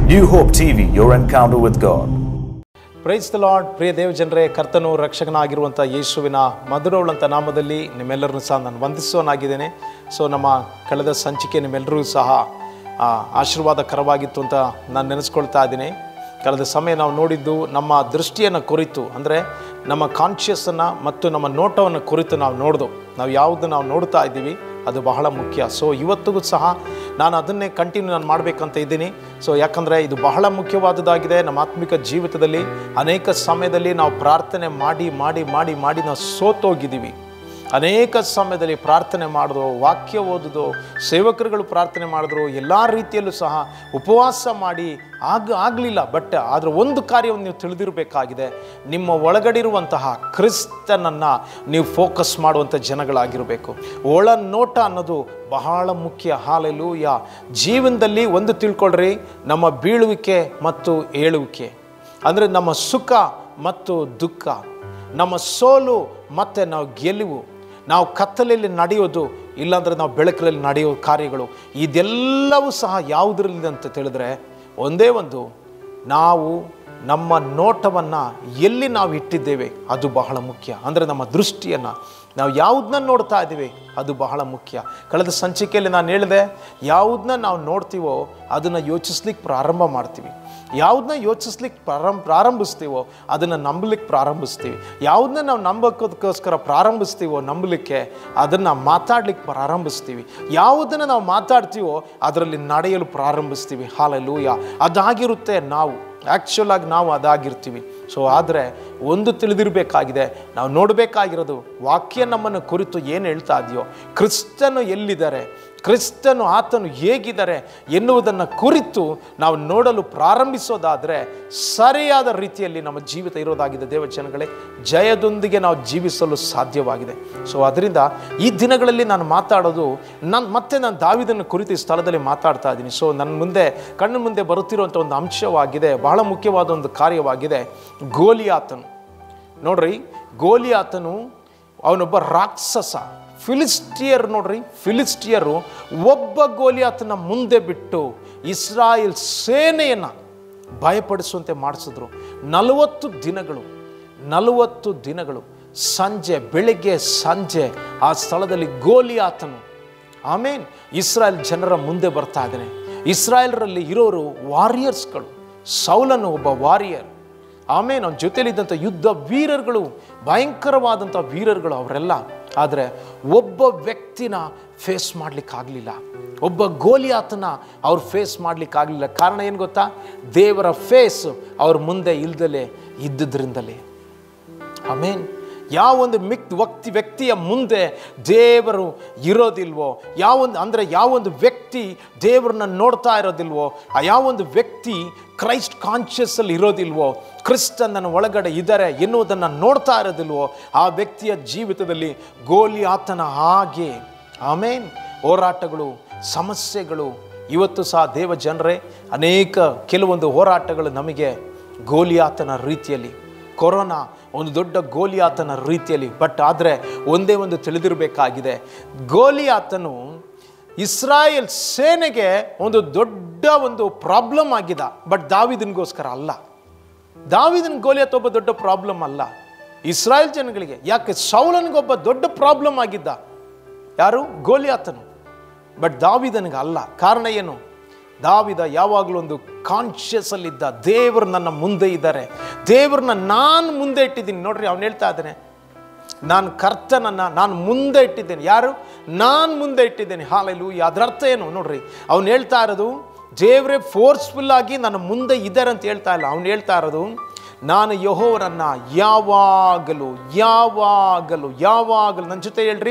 New Hope TV, your encounter with God. Praise the Lord ಪ್ರಿಯ ದೇವ ಜನರೇ ಕರ್ತನು ರಕ್ಷಕನಾಗಿರುವಂಥ ಯೇಸುವಿನ ಮಧುರವುಳ್ಳಂಥ ನಾಮದಲ್ಲಿ ನಿಮ್ಮೆಲ್ಲರನ್ನು ಸಹ ನಾನು ವಂದಿಸುವನಾಗಿದ್ದೇನೆ ಸೊ ನಮ್ಮ ಕಳೆದ ಸಂಚಿಕೆ ನಿಮ್ಮೆಲ್ಲರೂ ಸಹ ಆ, ಆಶೀರ್ವಾದಕರವಾಗಿತ್ತು ಅಂತ ನಾನು ನೆನೆಸ್ಕೊಳ್ತಾ ಇದ್ದೀನಿ ಕಳೆದ ಸಮಯ ನಾವು ನೋಡಿದ್ದು ನಮ್ಮ ದೃಷ್ಟಿಯನ್ನು ಕುರಿತು ಅಂದರೆ ನಮ್ಮ ಕಾನ್ಷಿಯಸ್ಸನ್ನು ಮತ್ತು ನಮ್ಮ ನೋಟವನ್ನು ಕುರಿತು ನಾವು ನೋಡ್ದು ನಾವು ಯಾವುದು ನಾವು ನೋಡ್ತಾ ಇದ್ದೀವಿ ಅದು ಬಹಳ ಮುಖ್ಯ ಸೊ ಇವತ್ತಿಗೂ ಸಹ ನಾನು ಅದನ್ನೇ ಕಂಟಿನ್ಯೂ ನಾನು ಮಾಡಬೇಕಂತ ಇದ್ದೀನಿ ಸೊ ಯಾಕಂದರೆ ಇದು ಬಹಳ ಮುಖ್ಯವಾದುದಾಗಿದೆ ನಮ್ಮ ಆತ್ಮಿಕ ಜೀವಿತದಲ್ಲಿ ಅನೇಕ ಸಮಯದಲ್ಲಿ ನಾವು ಪ್ರಾರ್ಥನೆ ಮಾಡಿ ಮಾಡಿ ಮಾಡಿ ಮಾಡಿ ನಾವು ಸೋತೋಗಿದ್ದೀವಿ ಅನೇಕ ಸಮಯದಲ್ಲಿ ಪ್ರಾರ್ಥನೆ ಮಾಡೋದು ವಾಕ್ಯ ಓದೋದು ಸೇವಕರುಗಳು ಪ್ರಾರ್ಥನೆ ಮಾಡಿದ್ರು ಎಲ್ಲ ರೀತಿಯಲ್ಲೂ ಸಹ ಉಪವಾಸ ಮಾಡಿ ಆಗ ಆಗಲಿಲ್ಲ ಬಟ್ ಆದರೆ ಒಂದು ಕಾರ್ಯವನ್ನು ನೀವು ತಿಳಿದಿರಬೇಕಾಗಿದೆ ನಿಮ್ಮ ಒಳಗಡಿರುವಂತಹ ಕ್ರಿಸ್ತನನ್ನು ನೀವು ಫೋಕಸ್ ಮಾಡುವಂಥ ಜನಗಳಾಗಿರಬೇಕು ಒಳನೋಟ ಅನ್ನೋದು ಬಹಳ ಮುಖ್ಯ ಹಾಲೆಲೂಯ ಜೀವನದಲ್ಲಿ ಒಂದು ತಿಳ್ಕೊಳ್ರಿ ನಮ್ಮ ಬೀಳುವಿಕೆ ಮತ್ತು ಏಳುವಿಕೆ ಅಂದರೆ ನಮ್ಮ ಸುಖ ಮತ್ತು ದುಃಖ ನಮ್ಮ ಸೋಲು ಮತ್ತು ನಾವು ಗೆಲುವು ನಾವು ಕತ್ತಲೆಯಲ್ಲಿ ನಡೆಯೋದು ಇಲ್ಲಾಂದರೆ ನಾವು ಬೆಳಕಲ್ಲಿ ನಡೆಯೋ ಕಾರ್ಯಗಳು ಇದೆಲ್ಲವೂ ಸಹ ಯಾವುದರಲ್ಲಿ ಅಂತ ತಿಳಿದ್ರೆ ಒಂದೇ ಒಂದು ನಾವು ನಮ್ಮ ನೋಟವನ್ನು ಎಲ್ಲಿ ನಾವು ಇಟ್ಟಿದ್ದೇವೆ ಅದು ಬಹಳ ಮುಖ್ಯ ಅಂದರೆ ನಮ್ಮ ದೃಷ್ಟಿಯನ್ನು ನಾವು ಯಾವುದನ್ನ ನೋಡ್ತಾ ಇದ್ದೀವಿ ಅದು ಬಹಳ ಮುಖ್ಯ ಕಳೆದ ಸಂಚಿಕೆಯಲ್ಲಿ ನಾನು ಹೇಳಿದೆ ಯಾವುದನ್ನ ನಾವು ನೋಡ್ತೀವೋ ಅದನ್ನು ಯೋಚಿಸ್ಲಿಕ್ಕೆ ಪ್ರಾರಂಭ ಮಾಡ್ತೀವಿ ಯಾವುದನ್ನ ಯೋಚಿಸ್ಲಿಕ್ಕೆ ಪ್ರಾರಂಭ ಪ್ರಾರಂಭಿಸ್ತೀವೋ ಅದನ್ನು ನಂಬಲಿಕ್ಕೆ ಪ್ರಾರಂಭಿಸ್ತೀವಿ ಯಾವುದನ್ನ ನಾವು ನಂಬೋಕ್ಕೋಸ್ಕರ ಪ್ರಾರಂಭಿಸ್ತೀವೋ ನಂಬಲಿಕ್ಕೆ ಅದನ್ನು ಮಾತಾಡ್ಲಿಕ್ಕೆ ಪ್ರಾರಂಭಿಸ್ತೀವಿ ಯಾವುದನ್ನು ನಾವು ಮಾತಾಡ್ತೀವೋ ಅದರಲ್ಲಿ ನಡೆಯಲು ಪ್ರಾರಂಭಿಸ್ತೀವಿ ಹಾಲೆಲೂಯ ಅದಾಗಿರುತ್ತೆ ನಾವು ಆ್ಯಕ್ಚುಲ್ ಆಗಿ ನಾವು ಅದಾಗಿರ್ತೀವಿ ಸೊ ಆದರೆ ಒಂದು ತಿಳಿದಿರಬೇಕಾಗಿದೆ ನಾವು ನೋಡಬೇಕಾಗಿರೋದು ವಾಕ್ಯ ನಮ್ಮನ್ನು ಕುರಿತು ಏನು ಹೇಳ್ತಾ ಇದೆಯೋ ಕ್ರಿಸ್ತನು ಎಲ್ಲಿದ್ದಾರೆ ಕ್ರಿಸ್ತನು ಆತನು ಹೇಗಿದ್ದಾರೆ ಎನ್ನುವುದನ್ನು ಕುರಿತು ನಾವು ನೋಡಲು ಪ್ರಾರಂಭಿಸೋದಾದರೆ ಸರಿಯಾದ ರೀತಿಯಲ್ಲಿ ನಮ್ಮ ಜೀವಿತ ಇರೋದಾಗಿದೆ ದೇವಜನಗಳೇ ಜಯದೊಂದಿಗೆ ನಾವು ಜೀವಿಸಲು ಸಾಧ್ಯವಾಗಿದೆ ಸೊ ಅದರಿಂದ ಈ ದಿನಗಳಲ್ಲಿ ನಾನು ಮಾತಾಡೋದು ನಾನು ಮತ್ತೆ ನಾನು ದಾವಿದನ್ನು ಕುರಿತು ಈ ಸ್ಥಳದಲ್ಲಿ ಮಾತಾಡ್ತಾ ಇದ್ದೀನಿ ಸೊ ನನ್ನ ಮುಂದೆ ಕಣ್ಣು ಮುಂದೆ ಬರುತ್ತಿರುವಂಥ ಒಂದು ಅಂಶವಾಗಿದೆ ಬಹಳ ಮುಖ್ಯವಾದ ಒಂದು ಕಾರ್ಯವಾಗಿದೆ ಗೋಲಿಯಾತನು ನೋಡ್ರಿ ಗೋಲಿಯಾತನು ಅವನೊಬ್ಬ ರಾಕ್ಷಸ ಫಿಲಿಸ್ಟಿಯರ್ ನೋಡ್ರಿ ಫಿಲಿಸ್ಟಿಯರು ಒಬ್ಬ ಗೋಲಿಯಾತನ ಮುಂದೆ ಬಿಟ್ಟು ಇಸ್ರಾಯೇಲ್ ಸೇನೆಯನ್ನು ಭಯಪಡಿಸುವಂತೆ ಮಾಡಿಸಿದ್ರು ನಲವತ್ತು ದಿನಗಳು ನಲವತ್ತು ದಿನಗಳು ಸಂಜೆ ಬೆಳಿಗ್ಗೆ ಸಂಜೆ ಆ ಸ್ಥಳದಲ್ಲಿ ಗೋಲಿಯಾತನು ಆಮೇನ್ ಇಸ್ರಾಯೇಲ್ ಜನರ ಮುಂದೆ ಬರ್ತಾ ಇದ್ದಾನೆ ಇಸ್ರಾಯೇಲ್ರಲ್ಲಿ ಇರೋರು ವಾರಿಯರ್ಸ್ಗಳು ಸೌಲನು ಒಬ್ಬ ವಾರಿಯರ್ ಆಮೇಲೆ ಅವನ ಜೊತೆಲಿದ್ದಂಥ ಯುದ್ಧ ವೀರರುಗಳು ಭಯಂಕರವಾದಂಥ ವೀರರುಗಳು ಅವರೆಲ್ಲ ಆದರೆ ಒಬ್ಬ ವ್ಯಕ್ತಿನ ಫೇಸ್ ಮಾಡಲಿಕ್ಕಾಗಲಿಲ್ಲ ಒಬ್ಬ ಗೋಲಿಯಾತನ ಅವ್ರು ಫೇಸ್ ಮಾಡಲಿಕ್ಕಾಗಲಿಲ್ಲ ಕಾರಣ ಏನು ಗೊತ್ತಾ ದೇವರ ಫೇಸ್ ಅವ್ರ ಮುಂದೆ ಇಲ್ದಲೇ ಇದ್ದುದರಿಂದಲೇ ಆಮೇನ್ ಯಾವೊಂದು ಮಿಕ್ ವ್ಯಕ್ತಿ ವ್ಯಕ್ತಿಯ ಮುಂದೆ ದೇವರು ಇರೋದಿಲ್ವೋ ಯಾವೊಂದು ಅಂದರೆ ಯಾವೊಂದು ವ್ಯಕ್ತಿ ದೇವರನ್ನ ನೋಡ್ತಾ ಇರೋದಿಲ್ವೋ ಆ ಯಾವೊಂದು ವ್ಯಕ್ತಿ ಕ್ರೈಸ್ಟ್ ಕಾನ್ಷಿಯಸ್ಸಲ್ಲಿ ಇರೋದಿಲ್ವೋ ಕ್ರಿಸ್ತನ ಒಳಗಡೆ ಇದ್ದಾರೆ ಎನ್ನುವುದನ್ನು ನೋಡ್ತಾ ಇರೋದಿಲ್ವೋ ಆ ವ್ಯಕ್ತಿಯ ಜೀವಿತದಲ್ಲಿ ಗೋಲಿ ಆತನ ಹಾಗೆ ಆಮೇನ್ ಹೋರಾಟಗಳು ಸಮಸ್ಯೆಗಳು ಇವತ್ತು ಸಹ ದೇವ ಜನರೇ ಅನೇಕ ಕೆಲವೊಂದು ಹೋರಾಟಗಳು ನಮಗೆ ಗೋಲಿಯಾತನ ರೀತಿಯಲ್ಲಿ ಕೊರೋನಾ ಒಂದು ದೊಡ್ಡ ಗೋಲಿಯಾತನ ರೀತಿಯಲ್ಲಿ ಬಟ್ ಆದರೆ ಒಂದೇ ಒಂದು ತಿಳಿದಿರಬೇಕಾಗಿದೆ ಗೋಲಿಯಾತನು ಇಸ್ರಾಯೇಲ್ ಸೇನೆಗೆ ಒಂದು ದೊಡ್ಡ ಒಂದು ಪ್ರಾಬ್ಲಮ್ ಆಗಿದ ಬಟ್ ದಾವಿದನಿಗೋಸ್ಕರ ಅಲ್ಲ ದಾವಿದನ ಗೋಲಿಯಾತ್ ಒಬ್ಬ ದೊಡ್ಡ ಪ್ರಾಬ್ಲಮ್ ಅಲ್ಲ ಇಸ್ರಾಯೇಲ್ ಜನಗಳಿಗೆ ಯಾಕೆ ಸೌಲನಿಗೊಬ್ಬ ದೊಡ್ಡ ಪ್ರಾಬ್ಲಮ್ ಆಗಿದ್ದ ಯಾರು ಗೋಲಿಯಾತನು ಬಟ್ ದಾವಿದನಿಗೆ ಅಲ್ಲ ಕಾರಣ ಏನು ದಾವಿದ ಯಾವಾಗಲೂ ಒಂದು ಕಾನ್ಷಿಯಸ್ ಅಲ್ಲಿದ್ದ ದೇವರು ನನ್ನ ಮುಂದೆ ಇದ್ದಾರೆ ದೇವ್ರನ್ನ ನಾನು ಮುಂದೆ ಇಟ್ಟಿದ್ದೀನಿ ನೋಡ್ರಿ ಅವ್ನು ಹೇಳ್ತಾ ಇದ್ದಾನೆ ನಾನು ಕರ್ತನನ್ನು ನಾನು ಮುಂದೆ ಇಟ್ಟಿದ್ದೇನೆ ಯಾರು ನಾನು ಮುಂದೆ ಇಟ್ಟಿದ್ದೇನೆ ಹಾಲೆಲು ಅದರ ಅರ್ಥ ಏನು ನೋಡ್ರಿ ಅವ್ನು ಹೇಳ್ತಾ ಇರೋದು ದೇವರೇ ಫೋರ್ಸ್ಫುಲ್ ಆಗಿ ನನ್ನ ಮುಂದೆ ಇದ್ದಾರೆ ಅಂತ ಹೇಳ್ತಾ ಇಲ್ಲ ಅವ್ನು ಹೇಳ್ತಾ ಇರೋದು ನಾನು ಯಹೋವರನ್ನು ಯಾವಾಗಲೂ ಯಾವಾಗಲೂ ಯಾವಾಗಲೂ ನನ್ನ ಜೊತೆ ಹೇಳ್ರಿ